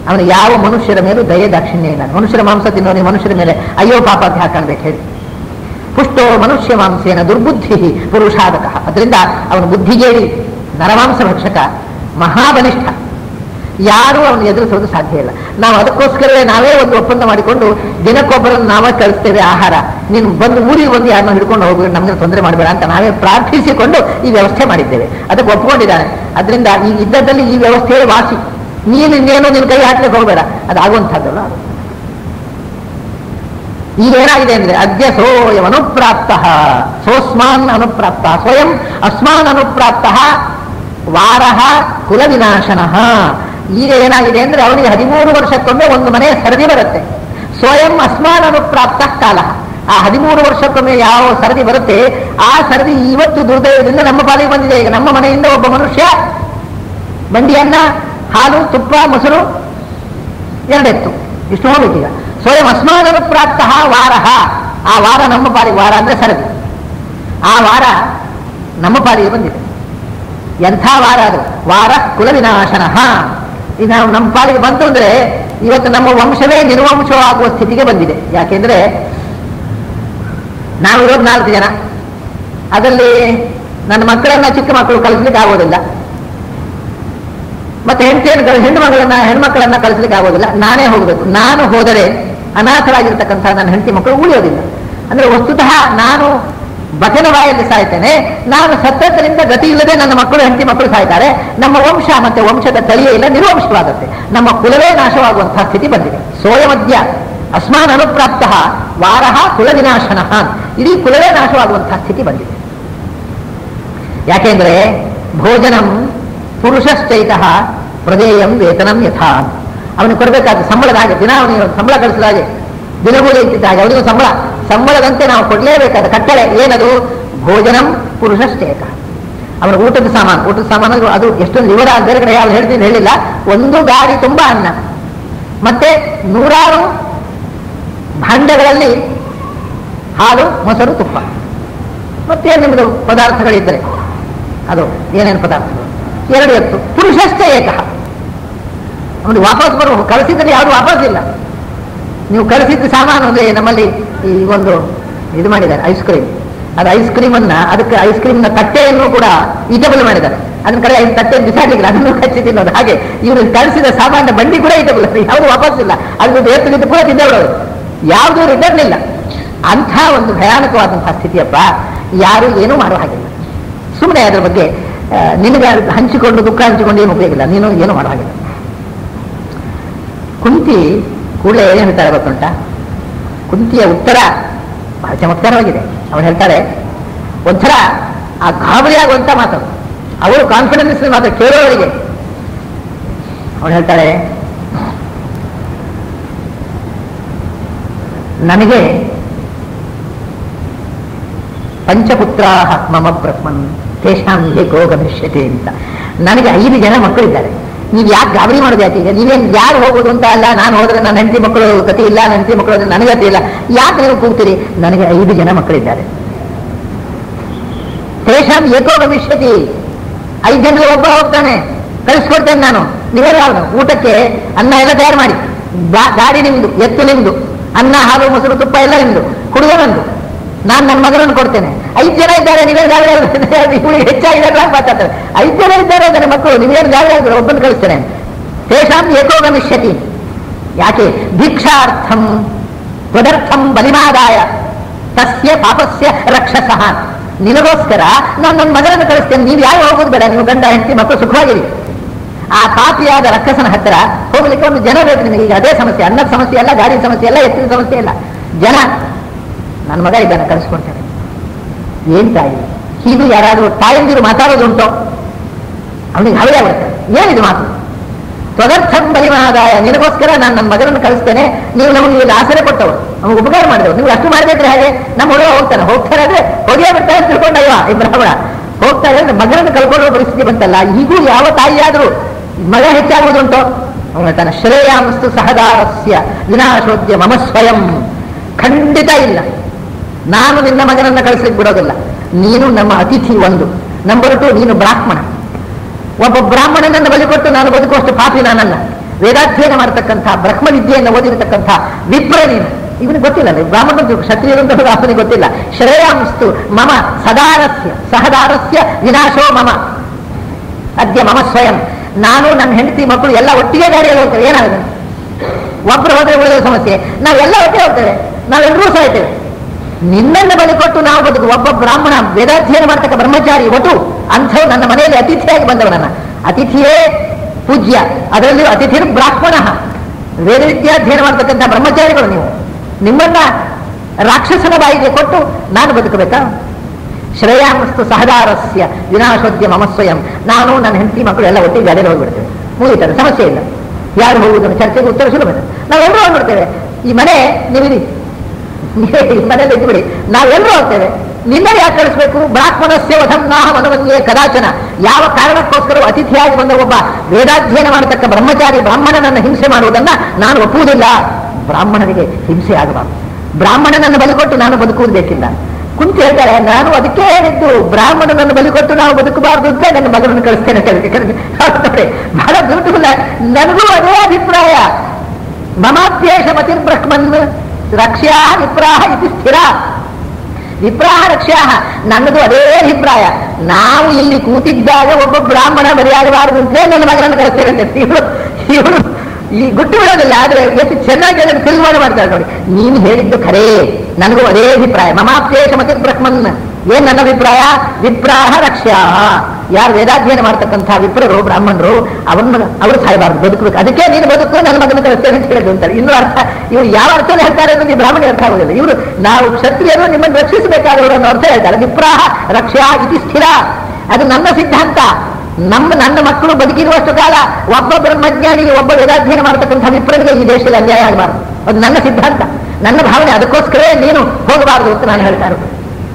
ಅವನು ಯಾವ ಮನುಷ್ಯರ ಮೇಲೂ ದಯೆ ದಾಕ್ಷಿಣ್ಯ ಇಲ್ಲ ಮನುಷ್ಯರ ಮಾಂಸ ತಿನ್ನೋನಿಗೆ ಮನುಷ್ಯರ ಮೇಲೆ ಅಯ್ಯೋ ಪಾಪ ಅಂತ ಹಾಕಣ್ಬೇಕು ಹೇಳಿ ಪುಷ್ಟೋ ಮನುಷ್ಯ ಮಾಂಸೇನ ದುರ್ಬುದ್ಧಿ ಪುರುಷಾದಕ ಅದರಿಂದ ಅವನು ಬುದ್ಧಿಗೇಡಿ ನರಮಾಂಸ ಭಕ್ಷಕ ಮಹಾಬಲಿಷ್ಠ ಯಾರೂ ಅವನು ಎದುರಿಸೋದು ಸಾಧ್ಯ ಇಲ್ಲ ನಾವು ಅದಕ್ಕೋಸ್ಕರವೇ ನಾವೇ ಒಂದು ಒಪ್ಪಂದ ಮಾಡಿಕೊಂಡು ದಿನಕ್ಕೊಬ್ಬರನ್ನು ನಾವೇ ಕಳಿಸ್ತೇವೆ ಆಹಾರ ನೀನು ಬಂದು ಊರಿಗೆ ಬಂದು ಯಾರನ್ನ ಹಿಡ್ಕೊಂಡು ಹೋಗಿ ನಮಗೆ ತೊಂದರೆ ಮಾಡಬೇಡ ಅಂತ ನಾವೇ ಪ್ರಾರ್ಥಿಸಿಕೊಂಡು ಈ ವ್ಯವಸ್ಥೆ ಮಾಡಿದ್ದೇವೆ ಅದಕ್ಕೆ ಒಪ್ಕೊಂಡಿದ್ದಾನೆ ಅದರಿಂದ ಈ ಯುದ್ಧದಲ್ಲಿ ಈ ವ್ಯವಸ್ಥೆಯೇ ವಾಸಿ ನೀನು ಇನ್ನೇನು ನಿನ್ನ ಕೈ ಹಾಕ್ಲಿಕ್ಕೆ ಹೋಗಬೇಡ ಅದು ಆಗುವಂಥದ್ದಲ್ಲ ಅದು ಈಗೇನಾಗಿದೆ ಅಂದ್ರೆ ಅದ್ಯ ಸೋಯಂ ಅನುಪ್ರಾಪ್ತ ಸೋಸ್ಮಾನ್ ಅನುಪ್ರಾಪ್ತ ಸ್ವಯಂ ಅಸ್ಮಾನ್ ಅನುಪ್ರಾಪ್ತ ವಾರ ಕುಲ ವಿನಾಶನ ಈಗ ಏನಾಗಿದೆ ಅಂದ್ರೆ ಅವನಿಗೆ ಹದಿಮೂರು ವರ್ಷಕ್ಕೊಮ್ಮೆ ಒಂದು ಮನೆ ಸರದಿ ಬರುತ್ತೆ ಸ್ವಯಂ ಅಸ್ಮಾನ್ ಅನುಪ್ರಾಪ್ತ ಕಾಲ ಆ ಹದಿಮೂರು ವರ್ಷಕ್ಕೊಮ್ಮೆ ಯಾವ ಸರದಿ ಬರುತ್ತೆ ಆ ಸರದಿ ಇವತ್ತು ದುರ್ದೈವದಿಂದ ನಮ್ಮ ಪಾಲಿಗೆ ಬಂದಿದೆ ಈಗ ನಮ್ಮ ಮನೆಯಿಂದ ಒಬ್ಬ ಮನುಷ್ಯ ಬಂಡಿಯನ್ನ ಹಾಲು ತುಪ್ಪ ಮೊಸರು ಎರಡೆತ್ತು ಇಷ್ಟು ಹೋಗ್ಬೇಕೀಗ ಸ್ವಯಂ ಅಸ್ಮಾನನು ಪ್ರಾಪ್ತ ವಾರ ಆ ವಾರ ನಮ್ಮ ಪಾಲಿಗೆ ವಾರ ಅಂದ್ರೆ ಸರದಿ ಆ ವಾರ ನಮ್ಮ ಪಾಲಿಗೆ ಬಂದಿದೆ ಎಂಥ ವಾರ ಅದು ವಾರ ಕುಲ ವಿನಾಶನ ಈಗ ನಾವು ನಮ್ಮ ಪಾಲಿಗೆ ಬಂತು ಅಂದ್ರೆ ಇವತ್ತು ನಮ್ಮ ವಂಶವೇ ನಿರ್ವಂಶವಾಗುವ ಸ್ಥಿತಿಗೆ ಬಂದಿದೆ ಯಾಕೆಂದ್ರೆ ನಾವು ಇರೋದು ನಾಲ್ಕು ಜನ ಅದರಲ್ಲಿ ನನ್ನ ಮಕ್ಕಳನ್ನ ಚಿಕ್ಕ ಮಕ್ಕಳು ಕಲಿಸ್ಲಿಕ್ಕೆ ಆಗೋದಿಲ್ಲ ಮತ್ತೆ ಹೆಂಡತಿಯನ್ನು ಹೆಣ್ಣು ಮಗಳನ್ನ ಹೆಣ್ಮಕ್ಕಳನ್ನ ಕಳಿಸ್ಲಿಕ್ಕೆ ಆಗೋದಿಲ್ಲ ನಾನೇ ಹೋಗಬೇಕು ನಾನು ಹೋದರೆ ಅನಾಥರಾಗಿರ್ತಕ್ಕಂಥ ನನ್ನ ಹೆಂಡತಿ ಮಕ್ಕಳು ಉಳಿಯೋದಿಲ್ಲ ಅಂದ್ರೆ ವಸ್ತುತಃ ನಾನು ಬಟನ ಬಾಯಲ್ಲಿ ಸಾಯ್ತೇನೆ ನಾನು ಸತ್ತದ್ದರಿಂದ ಗತಿ ಇಲ್ಲದೆ ನನ್ನ ಮಕ್ಕಳು ಹೆಂಡತಿ ಮಕ್ಕಳು ಸಾಯ್ತಾರೆ ನಮ್ಮ ವಂಶ ಮತ್ತೆ ವಂಶದ ತಳಿಯೇ ಇಲ್ಲ ನಿರ್ವಂಶವಾಗುತ್ತೆ ನಮ್ಮ ಕುಲವೇ ನಾಶವಾಗುವಂತಹ ಸ್ಥಿತಿ ಬಂದಿದೆ ಸೋಯಮದ್ಯ ಅಸ್ಮಾನ್ ಅನುಪ್ರಾಪ್ತ ವಾರ ಕುಲ ವಿನಾಶನ ಇಡೀ ಕುಲವೇ ನಾಶವಾಗುವಂತಹ ಸ್ಥಿತಿ ಬಂದಿದೆ ಯಾಕೆಂದ್ರೆ ಭೋಜನಂ ಪುರುಷಶ್ಚೈತ ಪ್ರದೇಯಂ ವೇತನಂ ಯಥಾ ಅವನಿಗೆ ಕೊಡಬೇಕಾದ ಸಂಬಳದ ಹಾಗೆ ದಿನ ಅವನಿಗೆ ಸಂಬಳ ಕಳಿಸಿದ ಹಾಗೆ ದಿನಗೂಲಿ ಇಟ್ಟಿದ್ದ ಹಾಗೆ ಅವನಿಗೆ ಸಂಬಳ ಸಂಬಳದಂತೆ ನಾವು ಕೊಡಲೇಬೇಕಾದ ಕಟ್ಟಳೆ ಏನದು ಭೋಜನಂ ಪುರುಷಶ್ಚೇತ ಅವನ ಊಟದ ಸಾಮಾನು ಊಟದ ಸಾಮಾನು ಅದು ಎಷ್ಟೊಂದು ವಿವರ ಬೇರೆ ಕಡೆ ಯಾರು ಹೇಳ್ತೀನಿ ಹೇಳಿಲ್ಲ ಒಂದು ಗಾಡಿ ತುಂಬ ಅನ್ನ ಮತ್ತೆ ನೂರಾರು ಭಾಂಡಗಳಲ್ಲಿ ಹಾಲು ಮೊಸರು ತುಪ್ಪ ಮತ್ತೆ ನಿಮ್ಮದು ಪದಾರ್ಥಗಳಿದ್ದರೆ ಅದು ಏನೇನು ಪದಾರ್ಥಗಳು ಎರಡು ಎತ್ತು ಪುರುಷಶ್ಚ ಏಕಃ ಅವನು ವಾಪಸ್ ಬರುವ ಕಳಿಸಿದ್ರೆ ಯಾವುದು ವಾಪಸ್ ಇಲ್ಲ ನೀವು ಕಳಿಸಿದ ಸಾಮಾನು ಅಂದ್ರೆ ನಮ್ಮಲ್ಲಿ ಈ ಒಂದು ಇದು ಮಾಡಿದ್ದಾರೆ ಐಸ್ ಕ್ರೀಮ್ ಅದು ಐಸ್ ಕ್ರೀಮ್ ಅನ್ನ ಅದಕ್ಕೆ ಐಸ್ ಕ್ರೀಮ್ ನ ತಟ್ಟೆಯನ್ನು ಕೂಡ ಈಟಬಲ್ ಮಾಡಿದ್ದಾರೆ ಅದನ್ನ ಕಡೆ ಐದು ತಟ್ಟೆ ಬಿಸಾಡ್ಲಿಕ್ಕೆ ಅದನ್ನು ಕಚ್ಚಿ ತಿನ್ನೋದು ಹಾಗೆ ಇವರು ಕಳಿಸಿದ ಸಾಮಾನ್ಯ ಬಂಡಿ ಕೂಡ ಈಟಬಲ್ ಯಾವುದು ವಾಪಸ್ ಇಲ್ಲ ಅದ್ರ ಎತ್ತು ಕೂಡ ತಿಂದೇ ಬಿಡೋದು ಯಾವುದೂ ರಿಟರ್ನ್ ಇಲ್ಲ ಅಂಥ ಒಂದು ಭಯಾನಕವಾದಂತಹ ಸ್ಥಿತಿಯಪ್ಪ ಯಾರು ಏನೂ ಮಾಡುವ ಹಾಗಿಲ್ಲ ಸುಮ್ಮನೆ ಅದರ ಬಗ್ಗೆ ಆ, ನಿನಗೆ ಹಂಚಿಕೊಂಡು ದುಃಖ ಹಂಚಿಕೊಂಡು ಏನು ಉಪಯೋಗ ಇಲ್ಲ ನೀನು ಏನು ಮಾಡೋ ಹಾಗಿಲ್ಲ ಕುಂತಿ ಕೂಡಲೇ ಏನು ಹೇಳ್ತಾರೆ ಗೊತ್ತುಂಟ ಕುಂತಿಯ ಉತ್ತರ ಬಹಳ ಚಮತ್ಕಾರವಾಗಿದೆ ಅವಳು ಹೇಳ್ತಾರೆ ಒಂಥರ ಆ ಗಾಬರಿ ಆಗುವಂತ ಮಾತು ಅವಳು ಕಾನ್ಫಿಡೆನ್ಸ್ ಮಾತು ಕೇಳೋವರಿಗೆ ಅವಳು ಹೇಳ್ತಾಳೆ ನನಗೆ ಪಂಚಪುತ್ರಾ ಮಮ ಬ್ರಹ್ಮನ್ ತೇಷಾಂ ಏಕೋ ಗಮಿಷ್ಯತೆ ಅಂತ ನನಗೆ ಐದು ಜನ ಮಕ್ಕಳಿದ್ದಾರೆ ನೀವು ಯಾಕೆ ಗಾಬರಿ ಮಾಡೋದು ಯಾಕೆ ಈಗ ನೀವೇನು ಯಾರು ಹೋಗೋದು ಅಂತ ಅಲ್ಲ ನಾನು ಹೋದ್ರೆ ನನ್ನ ಹೆಂಡತಿ ಮಕ್ಕಳು ಗತಿ ಇಲ್ಲ ನನ್ನ ಹೆಂಡತಿ ಮಕ್ಕಳು ಹೋದ್ರೆ ನನಗೆ ಗತಿ ಇಲ್ಲ ಯಾಕೆ ನೀವು ಕೂಗ್ತೀರಿ ನನಗೆ ಐದು ಜನ ಮಕ್ಕಳಿದ್ದಾರೆ ತೇಷಾಂ ಏಕೋ ಗಮಿಷ್ಯತಿ ಐದು ಜನರು ಒಬ್ಬ ಹೋಗ್ತಾನೆ ಕಳಿಸ್ಕೊಡ್ತೇನೆ ನಾನು ನೀವೇ ಯಾವ್ದು ಊಟಕ್ಕೆ ಅನ್ನ ಎಲ್ಲ ತಯಾರು ಮಾಡಿ ಗಾ- ಗಾಡಿ ನಿಮ್ದು ಎತ್ತು ನಿಮ್ದು ಅನ್ನ ಹಾಲು ಮೊಸರು ತುಪ್ಪ ಎಲ್ಲ ನಿಮ್ದು ಕುಡಿಯೋ ನಂದು ನಾನು ನನ್ನ ಮಗನನ್ನು ಕೊಡ್ತೇನೆ ಐದು ಜನ ಇದ್ದಾರೆ ನೀವೇನು ಗಾಬರಿ ಇವಳಿಗೆ ಹೆಚ್ಚಾಗಿದ್ದಾರೆ ಅಂತ ಮಾತಾಡ್ತಾರೆ ಐದು ಜನ ಇದ್ದಾರೆ ನನ್ನ ಮಕ್ಕಳು ನೀವೇನು ಗಾಬರಿ ಆಗ್ತಾರೆ ಒಬ್ಬನ್ನು ಕಳಿಸ್ತೇನೆ ತೇಷಾಂ ಏಕೋ ಗಮಿಷ್ಯತಿ ಯಾಕೆ ಭಿಕ್ಷಾರ್ಥಂ ತ್ವದರ್ಥಂ ಬಲಿಮಾದಾಯ ತಸ್ಯ ಪಾಪಸ್ಯ ರಕ್ಷಸಃ ನಿನಗೋಸ್ಕರ ನಾನು ನನ್ನ ಮಗನನ್ನು ಕಳಿಸ್ತೇನೆ ನೀವು ಯಾರು ಹೋಗೋದು ಬೇಡ ನೀವು ಗಂಡ ಹೆಂಡತಿ ಮಕ್ಕಳು ಸುಖವಾಗಿರಿ ಆ ಪಾಪಿಯಾದ ರಕ್ಕಸನ ಹತ್ತಿರ ಹೋಗ್ಲಿಕ್ಕೆ ಒಂದು ಜನ ಬೇಕು ನಿಮಗೆ ಈಗ ಅದೇ ಸಮಸ್ಯೆ ಅನ್ನದ ಸಮಸ್ಯೆ ಅಲ್ಲ ಗಾಡಿ ಸಮಸ್ಯೆ ಅಲ್ಲ ಎತ್ತಿನ ಸಮಸ್ಯೆ ಇಲ್ಲ ಜನ ನನ್ನ ಮಗ ಇದ್ದಾನೆ ಕಳಿಸ್ಕೊಡ್ತೇನೆ ಏನ್ ತಾಯಿ ಹೀಗೂ ಯಾರಾದರೂ ತಾಯಂದಿರು ಮಾತಾಡೋದುಂಟು ಅವನಿಗೆ ಹವಳೆ ಆಗ್ಬಿಡುತ್ತೆ ಏನಿದು ಮಾತು ಸ್ವದರ್ಥಂ ಬಲಿಮಹಾದಾಯ ನಿನಗೋಸ್ಕರ ನಾನು ನನ್ನ ಮಗನನ್ನು ಕಳಿಸ್ತೇನೆ ನೀವು ನಮಗೆ ಇಲ್ಲಿ ಆಸರೆ ಕೊಟ್ಟವರು ನಮಗೆ ಉಪಕಾರ ಮಾಡಿದವರು ನೀವು ಅಷ್ಟು ಮಾಡಬೇಕ್ರೆ ಹಾಗೆ ನಮ್ಮ ಹುಡುಗ ಹೋಗ್ತಾನೆ ಹೋಗ್ತಾರೆ ಅಂದ್ರೆ ಹೋಗೇ ಬಿಡ್ತಾರೆ ಅಂತ ತಿಳ್ಕೊಂಡಲ್ವ ಈ ಬ್ರಾಹ್ಮಣ ಹೋಗ್ತಾರೆ ಅಂದ್ರೆ ಮಗನನ್ನು ಕಳ್ಕೊಳ್ಳೋ ಪರಿಸ್ಥಿತಿ ಬಂತಲ್ಲ ಈಗೂ ಯಾವ ತಾಯಿಯಾದರೂ ಮಗ ಹೆಚ್ಚಾಗುವುದುಂಟು ಅವನು ಹೇಳ್ತಾನೆ ಶ್ರೇಯಾಂಸ್ತು ಸಹದಾರಸ್ಯ ವಿನಾಶೋದ್ಯ ಮಮ ಸ್ವಯಂ ಖಂಡಿತ ಇಲ್ಲ ನಾನು ನಿನ್ನ ಮಗನನ್ನ ಕಳಿಸ್ಲಿಕ್ಕೆ ಬಿಡೋದಿಲ್ಲ ನೀನು ನಮ್ಮ ಅತಿಥಿ ಒಂದು ನಂಬರ್ ಟು ನೀನು ಬ್ರಾಹ್ಮಣ ಒಬ್ಬ ಬ್ರಾಹ್ಮಣನನ್ನು ಬಲಿ ಕೊಟ್ಟು ನಾನು ಬದುಕುವಷ್ಟು ಪಾಪಿ ನಾನಲ್ಲ ವೇದಾಧ್ಯಯನ ಮಾಡತಕ್ಕಂಥ ಬ್ರಹ್ಮ ವಿದ್ಯೆಯನ್ನು ಓದಿರತಕ್ಕಂಥ ವಿಪ್ರ ನೀನು ಇವನಿಗೆ ಗೊತ್ತಿಲ್ಲ ಬ್ರಾಹ್ಮಣ ಕ್ಷತ್ರಿಯರು ಅಂತ ಅವನಿಗೆ ಗೊತ್ತಿಲ್ಲ ಶ್ರೇಯಾಂಸ್ತು ಮಮ ಸದಾರಸ್ಯ ಸಹದಾರಸ್ಯ ವಿನಾಶೋ ಮಮ ಅದ್ಯ ಮಮ ಸ್ವಯಂ ನಾನು ನನ್ನ ಹೆಂಡತಿ ಮಕ್ಕಳು ಎಲ್ಲ ಒಟ್ಟಿಗೆ ಗಾಡಿಯಲ್ಲಿ ಹೋಗ್ತೇವೆ ಏನಾಗುತ್ತೆ ಒಬ್ಬರು ಹೋದ್ರೆ ಉಳಿದ ಸಮಸ್ಯೆ ನಾವೆಲ್ಲ ಒಟ್ಟಿಗೆ ಹೋಗ್ತೇವೆ ನಾವೆಲ್ಲರೂ ಸಾಯ್ತೇವೆ ನಿನ್ನನ್ನು ಬಲಿ ಕೊಟ್ಟು ನಾವು ಬದುಕು ಒಬ್ಬ ಬ್ರಾಹ್ಮಣ ವೇದಾಧ್ಯಯನ ಮಾಡ್ತಕ್ಕ ಬ್ರಹ್ಮಚಾರಿ ಒಟ್ಟು ಅಂಥವು ನನ್ನ ಮನೆಯಲ್ಲಿ ಅತಿಥಿಯಾಗಿ ಬಂದವನನ್ನ ಅತಿಥಿಯೇ ಪೂಜ್ಯ ಅದರಲ್ಲಿಯೂ ಅತಿಥಿರು ಬ್ರಾಹ್ಮಣ ವೇದ ವಿದ್ಯಾಧ್ಯಯನ ಮಾಡ್ತಕ್ಕಂಥ ಬ್ರಹ್ಮಚಾರಿಗಳು ನೀವು ನಿಮ್ಮನ್ನ ರಾಕ್ಷಸನ ಬಾಯಿಗೆ ಕೊಟ್ಟು ನಾನು ಬದುಕಬೇಕಾ ಶ್ರೇಯಾಮಸ್ತು ಸಹದಾರಸ್ಯ ವಿನಾಶೋದ್ಯ ಮಮ ಸ್ವಯಂ ನಾನು ನನ್ನ ಹೆಂಡತಿ ಮಕ್ಕಳು ಎಲ್ಲ ಒಟ್ಟಿಗೆ ಗಾಡಿಯಲ್ಲಿ ಹೋಗ್ಬಿಡ್ತೇವೆ ಮುಗಿತಾರೆ ಸಮಸ್ಯೆ ಇಲ್ಲ ಯಾರು ಹೋಗುವುದನ್ನು ಚರ್ಚೆಗೆ ಉತ್ತರ ಸುಲಭ ನಾವೆಲ್ಲರೂ ಹೋಗ್ಬಿಡ್ತೇವೆ ಈ ಮನೆ ನೀವಿರಿ ಈ ಮನೆಯಲ್ಲಿ ಇದ್ಬಿಡಿ ನಾವೆಲ್ಲರೂ ಹೋಗ್ತೇವೆ ನಿನ್ನೆ ಯಾಕೆ ಕಳಿಸ್ಬೇಕು ಬ್ರಾಹ್ಮಣಸ್ಯ ವಧನ್ನಾಹ ಮನವನ್ಯೇ ಕದಾಚನ ಯಾವ ಕಾರಣಕ್ಕೋಸ್ಕರ ಅತಿಥಿಯಾಗಿ ಬಂದ ಒಬ್ಬ ವೇದಾಧ್ಯಯನ ಮಾಡತಕ್ಕ ಬ್ರಹ್ಮಚಾರಿ ಬ್ರಾಹ್ಮಣನನ್ನು ಹಿಂಸೆ ಮಾಡುವುದನ್ನ ನಾನು ಒಪ್ಪುವುದಿಲ್ಲ ಬ್ರಾಹ್ಮಣರಿಗೆ ಹಿಂಸೆ ಆಗಬಾರದು ಬ್ರಾಹ್ಮಣನನ್ನು ಬಲಿಕೊಟ್ಟು ನಾನು ಬದುಕುವುದು ಬೇಕಿಲ್ಲ ಕುಂತು ಹೇಳ್ತಾರೆ ನಾನು ಅದಕ್ಕೆ ಹೇಳಿದ್ದು ಬ್ರಾಹ್ಮಣನನ್ನು ಬಲಿಕೊಟ್ಟು ನಾವು ಬದುಕಬಾರದು ಅಂತ ನನ್ನ ಮಗನನ್ನು ಕಳಿಸ್ತೇನೆ ಅಂತ ಹೇಳಿ. ನೋಡಿ, ಬಹಳ ಬ್ಯೂಟಿಫುಲ್ ನನಗೂ ಅದೇ ಅಭಿಪ್ರಾಯ ಮಮಾಪ್ಯೇಷ ಮತಿರ್ಬ್ರಹ್ಮನ್ ರಕ್ಷ್ಯಾ ವಿಪ್ರಾಹ ಇತಿ ಸ್ಥಿರ ವಿಪ್ರಾಹ ರಕ್ಷ್ಯಾಹ ನನ್ನದು ಅದೇ ಅಭಿಪ್ರಾಯ ನಾವು ಇಲ್ಲಿ ಕೂತಿದ್ದಾಗ ಒಬ್ಬ ಬ್ರಾಹ್ಮಣ ಬಲಿಯಾಗಬಾರದು ಅಂತ ನನ್ನ ಮಗನನ್ನು ಕಳಿಸ್ತೇನೆ ಅಂತ ಇವಳು ಇವಳು ಈ ಗುಟ್ಟು ಬಿಡೋದಿಲ್ಲ ಆದ್ರೆ ಎಷ್ಟು ಚೆನ್ನಾಗಿ ಅದನ್ನು ತಿರುಮಾನ ಮಾಡ್ತಾರೆ ನೋಡಿ ನೀನು ಹೇಳಿದ್ದು ಖರೇ ನನಗೂ ಅದೇ ಅಭಿಪ್ರಾಯ ಮಮಾಪ್ಯೇಷ ಮತಿ ಬ್ರಹ್ಮನ್ ಏನ್ ನನ್ನ ಅಭಿಪ್ರಾಯ ವಿಪ್ರಾಹ ರಕ್ಷ್ಯಾ ಯಾರು ವೇದಾಧ್ಯಯನ ಮಾಡ್ತಕ್ಕಂಥ ವಿಪ್ರರು ಬ್ರಾಹ್ಮಣರು ಅವನ್ನ ಅವರು ಸಾಯಬಾರದು ಬದುಕಬೇಕು ಅದಕ್ಕೆ ನೀನು ಬದುಕು ನನ್ನ ಮಗನ ಕಳಿಸ್ತೇನೆ ಅಂತ ಹೇಳಿದ್ರು ಅಂತಾರೆ ಇನ್ನು ಅರ್ಥ ಇವರು ಯಾವ ಅರ್ಥದಲ್ಲಿ ಹೇಳ್ತಾರೆ ಅನ್ನೋದು ಈ ಬ್ರಾಹ್ಮಣ ಅರ್ಥ ಆಗೋದಿಲ್ಲ ಇವರು ನಾವು ಕ್ಷತ್ರಿಯರು ನಿಮ್ಮನ್ನು ರಕ್ಷಿಸಬೇಕಾದವರು ಅನ್ನೋ ಅರ್ಥ ಹೇಳ್ತಾರೆ ವಿಪ್ರಾಹ ರಕ್ಷ್ಯಾ ಇತಿ ಸ್ಥಿರ ಅದು ನನ್ನ ಸಿದ್ಧಾಂತ ನಮ್ಮ ನನ್ನ ಮಕ್ಕಳು ಬದುಕಿರುವಷ್ಟು ಕಾಲ ಒಬ್ಬ ಬ್ರಹ್ಮಜ್ಞಾನಿಗೆ ಒಬ್ಬ ವೇದಾಧ್ಯಯನ ಮಾಡತಕ್ಕಂಥ ವಿಪ್ರರಿಗೆ ಈ ದೇಶದಲ್ಲಿ ಅನ್ಯಾಯ ಆಗಬಾರದು ಅದು ನನ್ನ ಸಿದ್ಧಾಂತ ನನ್ನ ಭಾವನೆ ಅದಕ್ಕೋಸ್ಕರವೇ ನೀನು ಹೋಗಬಾರದು ಅಂತ ನಾನು ಹೇಳ್ತಾ ಇರೋದು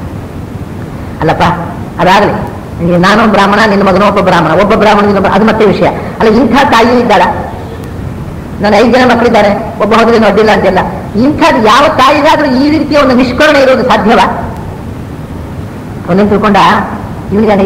ಅಲ್ಲಪ್ಪ ಅದಾಗಲಿ ಈಗ ನಾನು ಬ್ರಾಹ್ಮಣ ನಿನ್ನ ಮಗನ ಒಬ್ಬ ಬ್ರಾಹ್ಮಣ ಒಬ್ಬ ಬ್ರಾಹ್ಮಣ ಇನ್ನೊಬ್ಬ ಅದು ಮತ್ತೆ ವಿಷಯ ಅಲ್ಲ ಇಂಥ ತಾಯಿ ಇದ್ದಾಳ ನನ್ನ ಐದು ಜನ ಮಕ್ಕಳಿದ್ದಾರೆ ಒಬ್ಬ ಹೋದ್ರೆ ಅಡ್ಡಿಲ್ಲ ಅಂತೆಲ್ಲ ಇಂಥದ್ದು ಯಾವ ತಾಯಿಗಾದ್ರೂ ಈ ರೀತಿಯ ಒಂದು ನಿಷ್ಕರಣ ಇರೋದು ಸಾಧ್ಯವಾ ಒಂದೇನು ತಿಳ್ಕೊಂಡ ಇವನಿಗೆ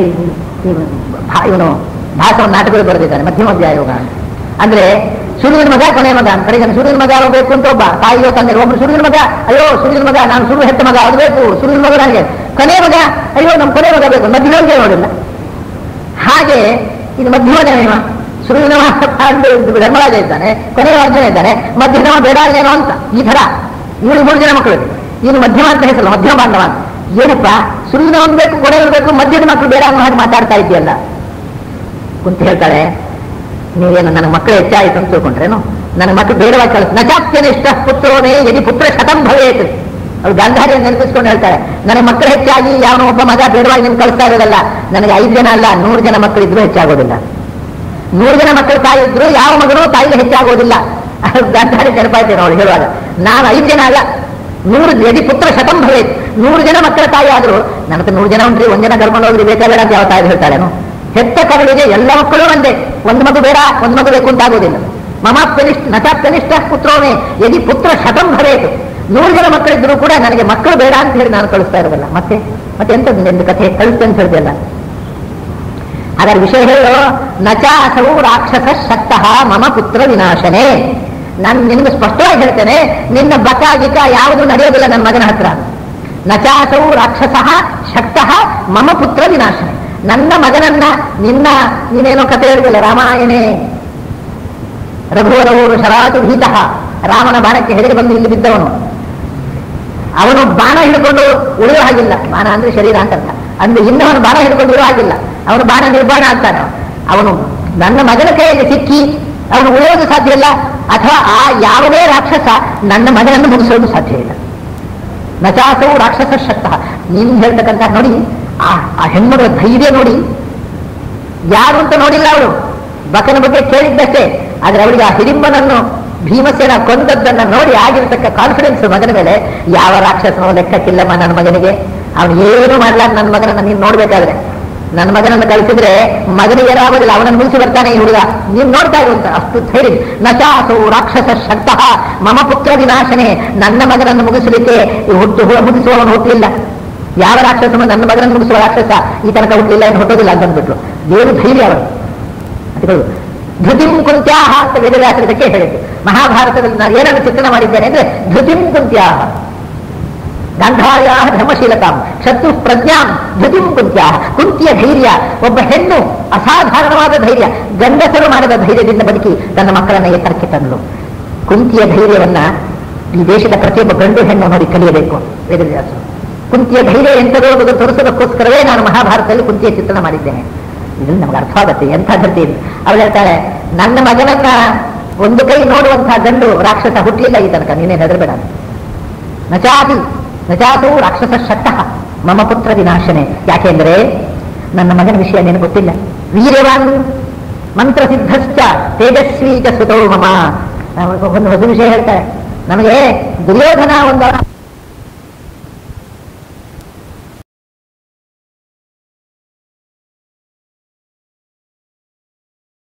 ಇವನು ಭಾಷಣ ನಾಟಕಗಳು ಬರೆದಿದ್ದಾನೆ ಮಧ್ಯಮ ಯೋಗ ಅಂತ ಅಂದ್ರೆ ಸುರುವಿನ ಮಗ ಕೊನೆಯ ಮಗ ಅಂತ ಕಡೆಗೆ ಸುರುವಿನ ಮಗ ಬೇಕು ಅಂತ ಒಬ್ಬ ತಾಯಿಯೋ ತಂದೆ ಒಬ್ಬರು ಸುರುವಿನ ಮಗ ಅಯ್ಯೋ ಸುರುವಿನ ಮಗ ನಾನು ಸುರು ಹೆತ್ತ ಮಗ ಅದು ಬೇಕು ಸುರುವಿನ ಮಗ ನನಗೆ ಕೊನೆಯ ಮಗ ಅಯ್ಯೋ ನಮ್ಮ ಕೊನೆಯ ಮಗ ಬೇಕು ಮಧ್ಯಮಕ್ಕೆ ನೋಡಿಲ್ಲ ಹಾಗೆ ಇದು ಮಧ್ಯಮ ಸುರುವಿನ ಧರ್ಮರಾಜ ಇದ್ದಾನೆ ಕೊನೆಯ ಅರ್ಜುನ ಇದ್ದಾನೆ ಮಧ್ಯಮ ಬೇಡ ಏನೋ ಅಂತ ಈ ತರ ಇವರು ಮೂರು ಜನ ಮಕ್ಕಳು ಇನ್ನು ಮಧ್ಯಮ ಅಂತ ಹೆಸರು ಮಧ್ಯಮ ಬಾಂಧವ ಅಂತ ಏನಪ್ಪ ಸುರುವಿನ ಒಂದು ಬೇಕು ಕೊನೆಯ ಬೇಕು ಮಧ್ಯದ ಮಕ್ಕಳು ಬೇಡ ಅನ್ನೋ ಹಾಗೆ ಮಾತಾಡ್ತಾ ಇದೆಯಲ್ಲ ಕುಂತ ಹೇಳ್ತಾಳೆ ನೀವೇನು ನನ್ನ ಮಕ್ಕಳು ಹೆಚ್ಚಾಯಿತು ಅಂತ ತಿಳ್ಕೊಂಡ್ರೇನು ನನ್ನ ಮಕ್ಕಳು ಬೇಡವಾಗಿ ಕಳಿಸ್ ನಚಾಪ್ಯನ ಇಷ್ಟ ಪುತ್ರೋನೇ ಯದಿ ಪುತ್ರ ಶತಂ ಭವೇತ್ ಅವ್ರು ಗಾಂಧಾರಿಯನ್ನು ನೆನಪಿಸ್ಕೊಂಡು ಹೇಳ್ತಾರೆ ನನ್ನ ಮಕ್ಕಳು ಹೆಚ್ಚಾಗಿ ಯಾವನೋ ಒಬ್ಬ ಮಗ ಬೇಡವಾಗಿ ನಿಮ್ಗೆ ಕಳಿಸ್ತಾ ಇರೋದಲ್ಲ ನನಗೆ ಐದು ಜನ ಅಲ್ಲ ನೂರು ಜನ ಮಕ್ಕಳಿದ್ರು ಹೆಚ್ಚಾಗೋದಿಲ್ಲ ನೂರು ಜನ ಮಕ್ಕಳು ತಾಯಿ ಇದ್ರು ಯಾವ ಮಗನೂ ತಾಯಿಗೆ ಹೆಚ್ಚಾಗೋದಿಲ್ಲ ಗಾಂಧಾರಿ ನೆನಪಾಯ್ತೇನೆ ಅವಳು ಹೇಳುವಾಗ ನಾನು ಐದು ಜನ ಅಲ್ಲ ನೂರು ಯದಿ ಪುತ್ರ ಶತಂ ಭವೇತ್ ನೂರು ಜನ ಮಕ್ಕಳ ತಾಯಿ ಆದ್ರು ನನ್ನ ಹತ್ರ ನೂರು ಜನ ಉಂಟ್ರಿ ಒಂದ್ ಜನ ಕರ್ಕೊಂಡು ಹೋಗ್ರಿ ಬೇಕಾಗಲ್ಲ ಅಂತ ಯಾವ ತಾಯಿ ಹೇಳ್ತಾಳೇನು ಹೆತ್ತ ಕರಳಿಗೆ ಎಲ್ಲ ಮಕ್ಕಳು ಒಂದೇ ಒಂದು ಮಗು ಬೇಡ ಒಂದು ಮಗು ಬೇಕು ಅಂತ ಆಗೋದಿಲ್ಲ ಮಮ ಕನಿಷ್ಠ ನಟ ಕನಿಷ್ಠ ಪುತ್ರೋನೇ ಯದಿ ಪುತ್ರ ಶತಂ ಭವೇತ್ ನೂರು ಜನ ಮಕ್ಕಳಿದ್ರು ಕೂಡ ನನಗೆ ಮಕ್ಕಳು ಬೇಡ ಅಂತ ಹೇಳಿ ನಾನು ಕಳಿಸ್ತಾ ಇರೋದಲ್ಲ ಮತ್ತೆ ಮತ್ತೆ ಎಂತದ್ದು ನಿಂದು ಕಥೆ ಕಳಿಸ್ತೇನೆ ಅಂತ ಹೇಳ್ದಲ್ಲ ಅದರ ವಿಷಯ ಹೇಳು ನಚಾಸವು ರಾಕ್ಷಸ ಶಕ್ತಃ ಮಮ ಪುತ್ರ ವಿನಾಶನೇ ನಾನು ನಿನಗೆ ಸ್ಪಷ್ಟವಾಗಿ ಹೇಳ್ತೇನೆ ನಿನ್ನ ಬಕ ಗಿಕ ಯಾವುದು ನಡೆಯೋದಿಲ್ಲ ನನ್ನ ಮಗನ ಹತ್ರ ನಚಾಸವು ರಾಕ್ಷಸ ಶಕ್ತಃ ಮಮ ಪುತ್ರ ವಿನಾಶನೇ ನನ್ನ ಮಗನನ್ನ ನಿನ್ನ ನೀನೇನೋ ಕಥೆ ಹೇಳಿದಿಲ್ಲ ರಾಮಾಯಣೇ ರಘುವರವರು ಶರಾತು ಭೀತಃ ರಾಮನ ಬಾಣಕ್ಕೆ ಹೆದರಿ ಬಂದು ಇಲ್ಲಿ ಬಿದ್ದವನು ಅವನು ಬಾಣ ಹಿಡ್ಕೊಂಡು ಉಳಿಯೋ ಹಾಗಿಲ್ಲ ಬಾಣ ಅಂದ್ರೆ ಶರೀರ ಅಂತ ಅರ್ಥ. ಅಂದ್ರೆ ಇನ್ನವನು ಬಾಣ ಹಿಡ್ಕೊಂಡು ಇರೋ ಹಾಗಿಲ್ಲ ಅವನು ಬಾಣ ನಿರ್ಬಾಣ ಆಗ್ತಾನೆ ಅವನು ನನ್ನ ಮಗನ ಕೈಯಲ್ಲಿ ಸಿಕ್ಕಿ ಅವನು ಉಳಿಯೋದು ಸಾಧ್ಯ ಇಲ್ಲ ಅಥವಾ ಆ ಯಾವುದೇ ರಾಕ್ಷಸ ನನ್ನ ಮಗನನ್ನು ಮುಗಿಸೋದು ಸಾಧ್ಯ ಇಲ್ಲ ನಚಾಸವು ರಾಕ್ಷಸ ಶಕ್ತ ನೀನು ಹೇಳ್ತಕ್ಕಂಥ ನೋಡಿ ಆ ಆ ಹೆಣ್ಮಗಳ ಧೈರ್ಯ ನೋಡಿ ಯಾರು ಅಂತ ನೋಡಿಲ್ಲ ಅವಳು ಬಕನ ಬಗ್ಗೆ ಕೇಳಿದ್ದಷ್ಟೇ ಆದ್ರೆ ಅವಳಿಗೆ ಆ ಹಿಡಿಂಬನನ್ನು ಭೀಮಸೇನ ಕೊಂದದ್ದನ್ನ ನೋಡಿ ಆಗಿರತಕ್ಕ ಕಾನ್ಫಿಡೆನ್ಸ್ ಮಗನ ಮೇಲೆ ಯಾವ ರಾಕ್ಷಸನೋ ಲೆಕ್ಕಕ್ಕಿಲ್ಲಮ್ಮ ನನ್ನ ಮಗನಿಗೆ ಅವನು ಏನು ಮಾಡ್ಲಾರ ನನ್ನ ಮಗನನ್ನ ನೀನು ನೋಡ್ಬೇಕಾದ್ರೆ ನನ್ನ ಮಗನನ್ನು ಕಳಿಸಿದ್ರೆ ಮಗನಿಗೆ ಏನಾಗೋದಿಲ್ಲ ಅವನನ್ನು ಮುಗಿಸಿ ಬರ್ತಾನೆ ಈ ಹುಡುಗ ನೀನು ನೋಡ್ತಾ ಇರುವಂತ ಅಷ್ಟು ಧೈರ್ಯ ನಚಾಸು ರಾಕ್ಷಸ ಶಕ್ತಃ ಮಮ ಪುತ್ರ ವಿನಾಶನೆ ನನ್ನ ಮಗನನ್ನು ಮುಗಿಸಲಿಕ್ಕೆ ಈ ಹುಟ್ಟು ಮುಗಿಸುವವನು ಹುಟ್ಟಲಿಲ್ಲ ಯಾವ ರಾಕ್ಷಸನು ನನ್ನ ಮಗನನ್ನು ಮುಗಿಸುವ ರಾಕ್ಷಸ ಈ ತನಕ ಹುಟ್ಟಲಿಲ್ಲ ಏನು ಹುಟ್ಟೋದಿಲ್ಲ ಅಂತ ಅಂದ್ಬಿಟ್ರು ದೇವರು ಧೈರ್ಯ ಅವರು ಅದಕ್ಕೆ ಧೃತಿಂ ಕುಂತ್ಯಾಹ ಅಂತ ವೇದವ್ಯಾಸರಿಗೆ ಹೇಳಿದ್ದು ಮಹಾಭಾರತದಲ್ಲಿ ನಾನು ಏನನ್ನು ಚಿತ್ರಣ ಮಾಡಿದ್ದೇನೆ ಅಂದ್ರೆ ಧೃತಿಂ ಕುಂತ್ಯಾಹ ಗಾಂಧಾರ್ಯ ಧರ್ಮಶೀಲತಾಂ ಶತ್ರು ಪ್ರಜ್ಞಾಂ ಧೃತಿಂ ಕುಂತ್ಯಾಹ ಕುಂತಿಯ ಧೈರ್ಯ ಒಬ್ಬ ಹೆಣ್ಣು ಅಸಾಧಾರಣವಾದ ಧೈರ್ಯ ಗಂಡಸರು ಮಾಡದ ಧೈರ್ಯದಿಂದ ಬದುಕಿ ತನ್ನ ಮಕ್ಕಳನ್ನ ಎತ್ತರಕ್ಕೆ ತಂದಳು ಕುಂತಿಯ ಧೈರ್ಯವನ್ನ ಈ ದೇಶದ ಪ್ರತಿಯೊಬ್ಬ ಗಂಡು ಹೆಣ್ಣು ನೋಡಿ ಕಲಿಯಬೇಕು ವೇದವ್ಯಾಸರು ಕುಂತಿಯ ಧೈರ್ಯ ಎಂಥದೋ ಅನ್ನೋದು ತೋರಿಸೋದಕ್ಕೋಸ್ಕರವೇ ನಾನು ಮಹಾಭಾರತದಲ್ಲಿ ಕುಂತಿಯ ಚಿತ್ರಣ ಮಾಡಿದ್ದೇನೆ ಇದು ನಮ್ಗೆ ಅರ್ಥ ಆಗುತ್ತೆ ಎಂಥ ಧೃತಿ ಇದು ಅವಳು ಹೇಳ್ತಾಳೆ ನನ್ನ ಮಗನನ್ನ ಒಂದು ಕೈ ನೋಡುವಂತಹ ಗಂಡು ರಾಕ್ಷಸ ಹುಟ್ಟಲಿಲ್ಲ ಈ ತನಕ ನೀನೇ ಹೆದರಬೇಡ ನಚಾತಿ ನಚಾತು ರಾಕ್ಷಸ ಶಕ್ತಃ ಮಮ ಪುತ್ರ ವಿನಾಶನೆ ಯಾಕೆಂದ್ರೆ ನನ್ನ ಮಗನ ವಿಷಯ ನಿನಗೆ ಗೊತ್ತಿಲ್ಲ ವೀರ್ಯವಾನ್ ಮಂತ್ರಸಿದ್ಧಶ್ಚ ತೇಜಸ್ವಿ ಚ ಸುತೋ ಮಮ ನಾವು ಒಂದು ಹೊಸ ವಿಷಯ ಹೇಳ್ತಾರೆ ನಮಗೆ ದುರ್ಯೋಧನ ಒಂದು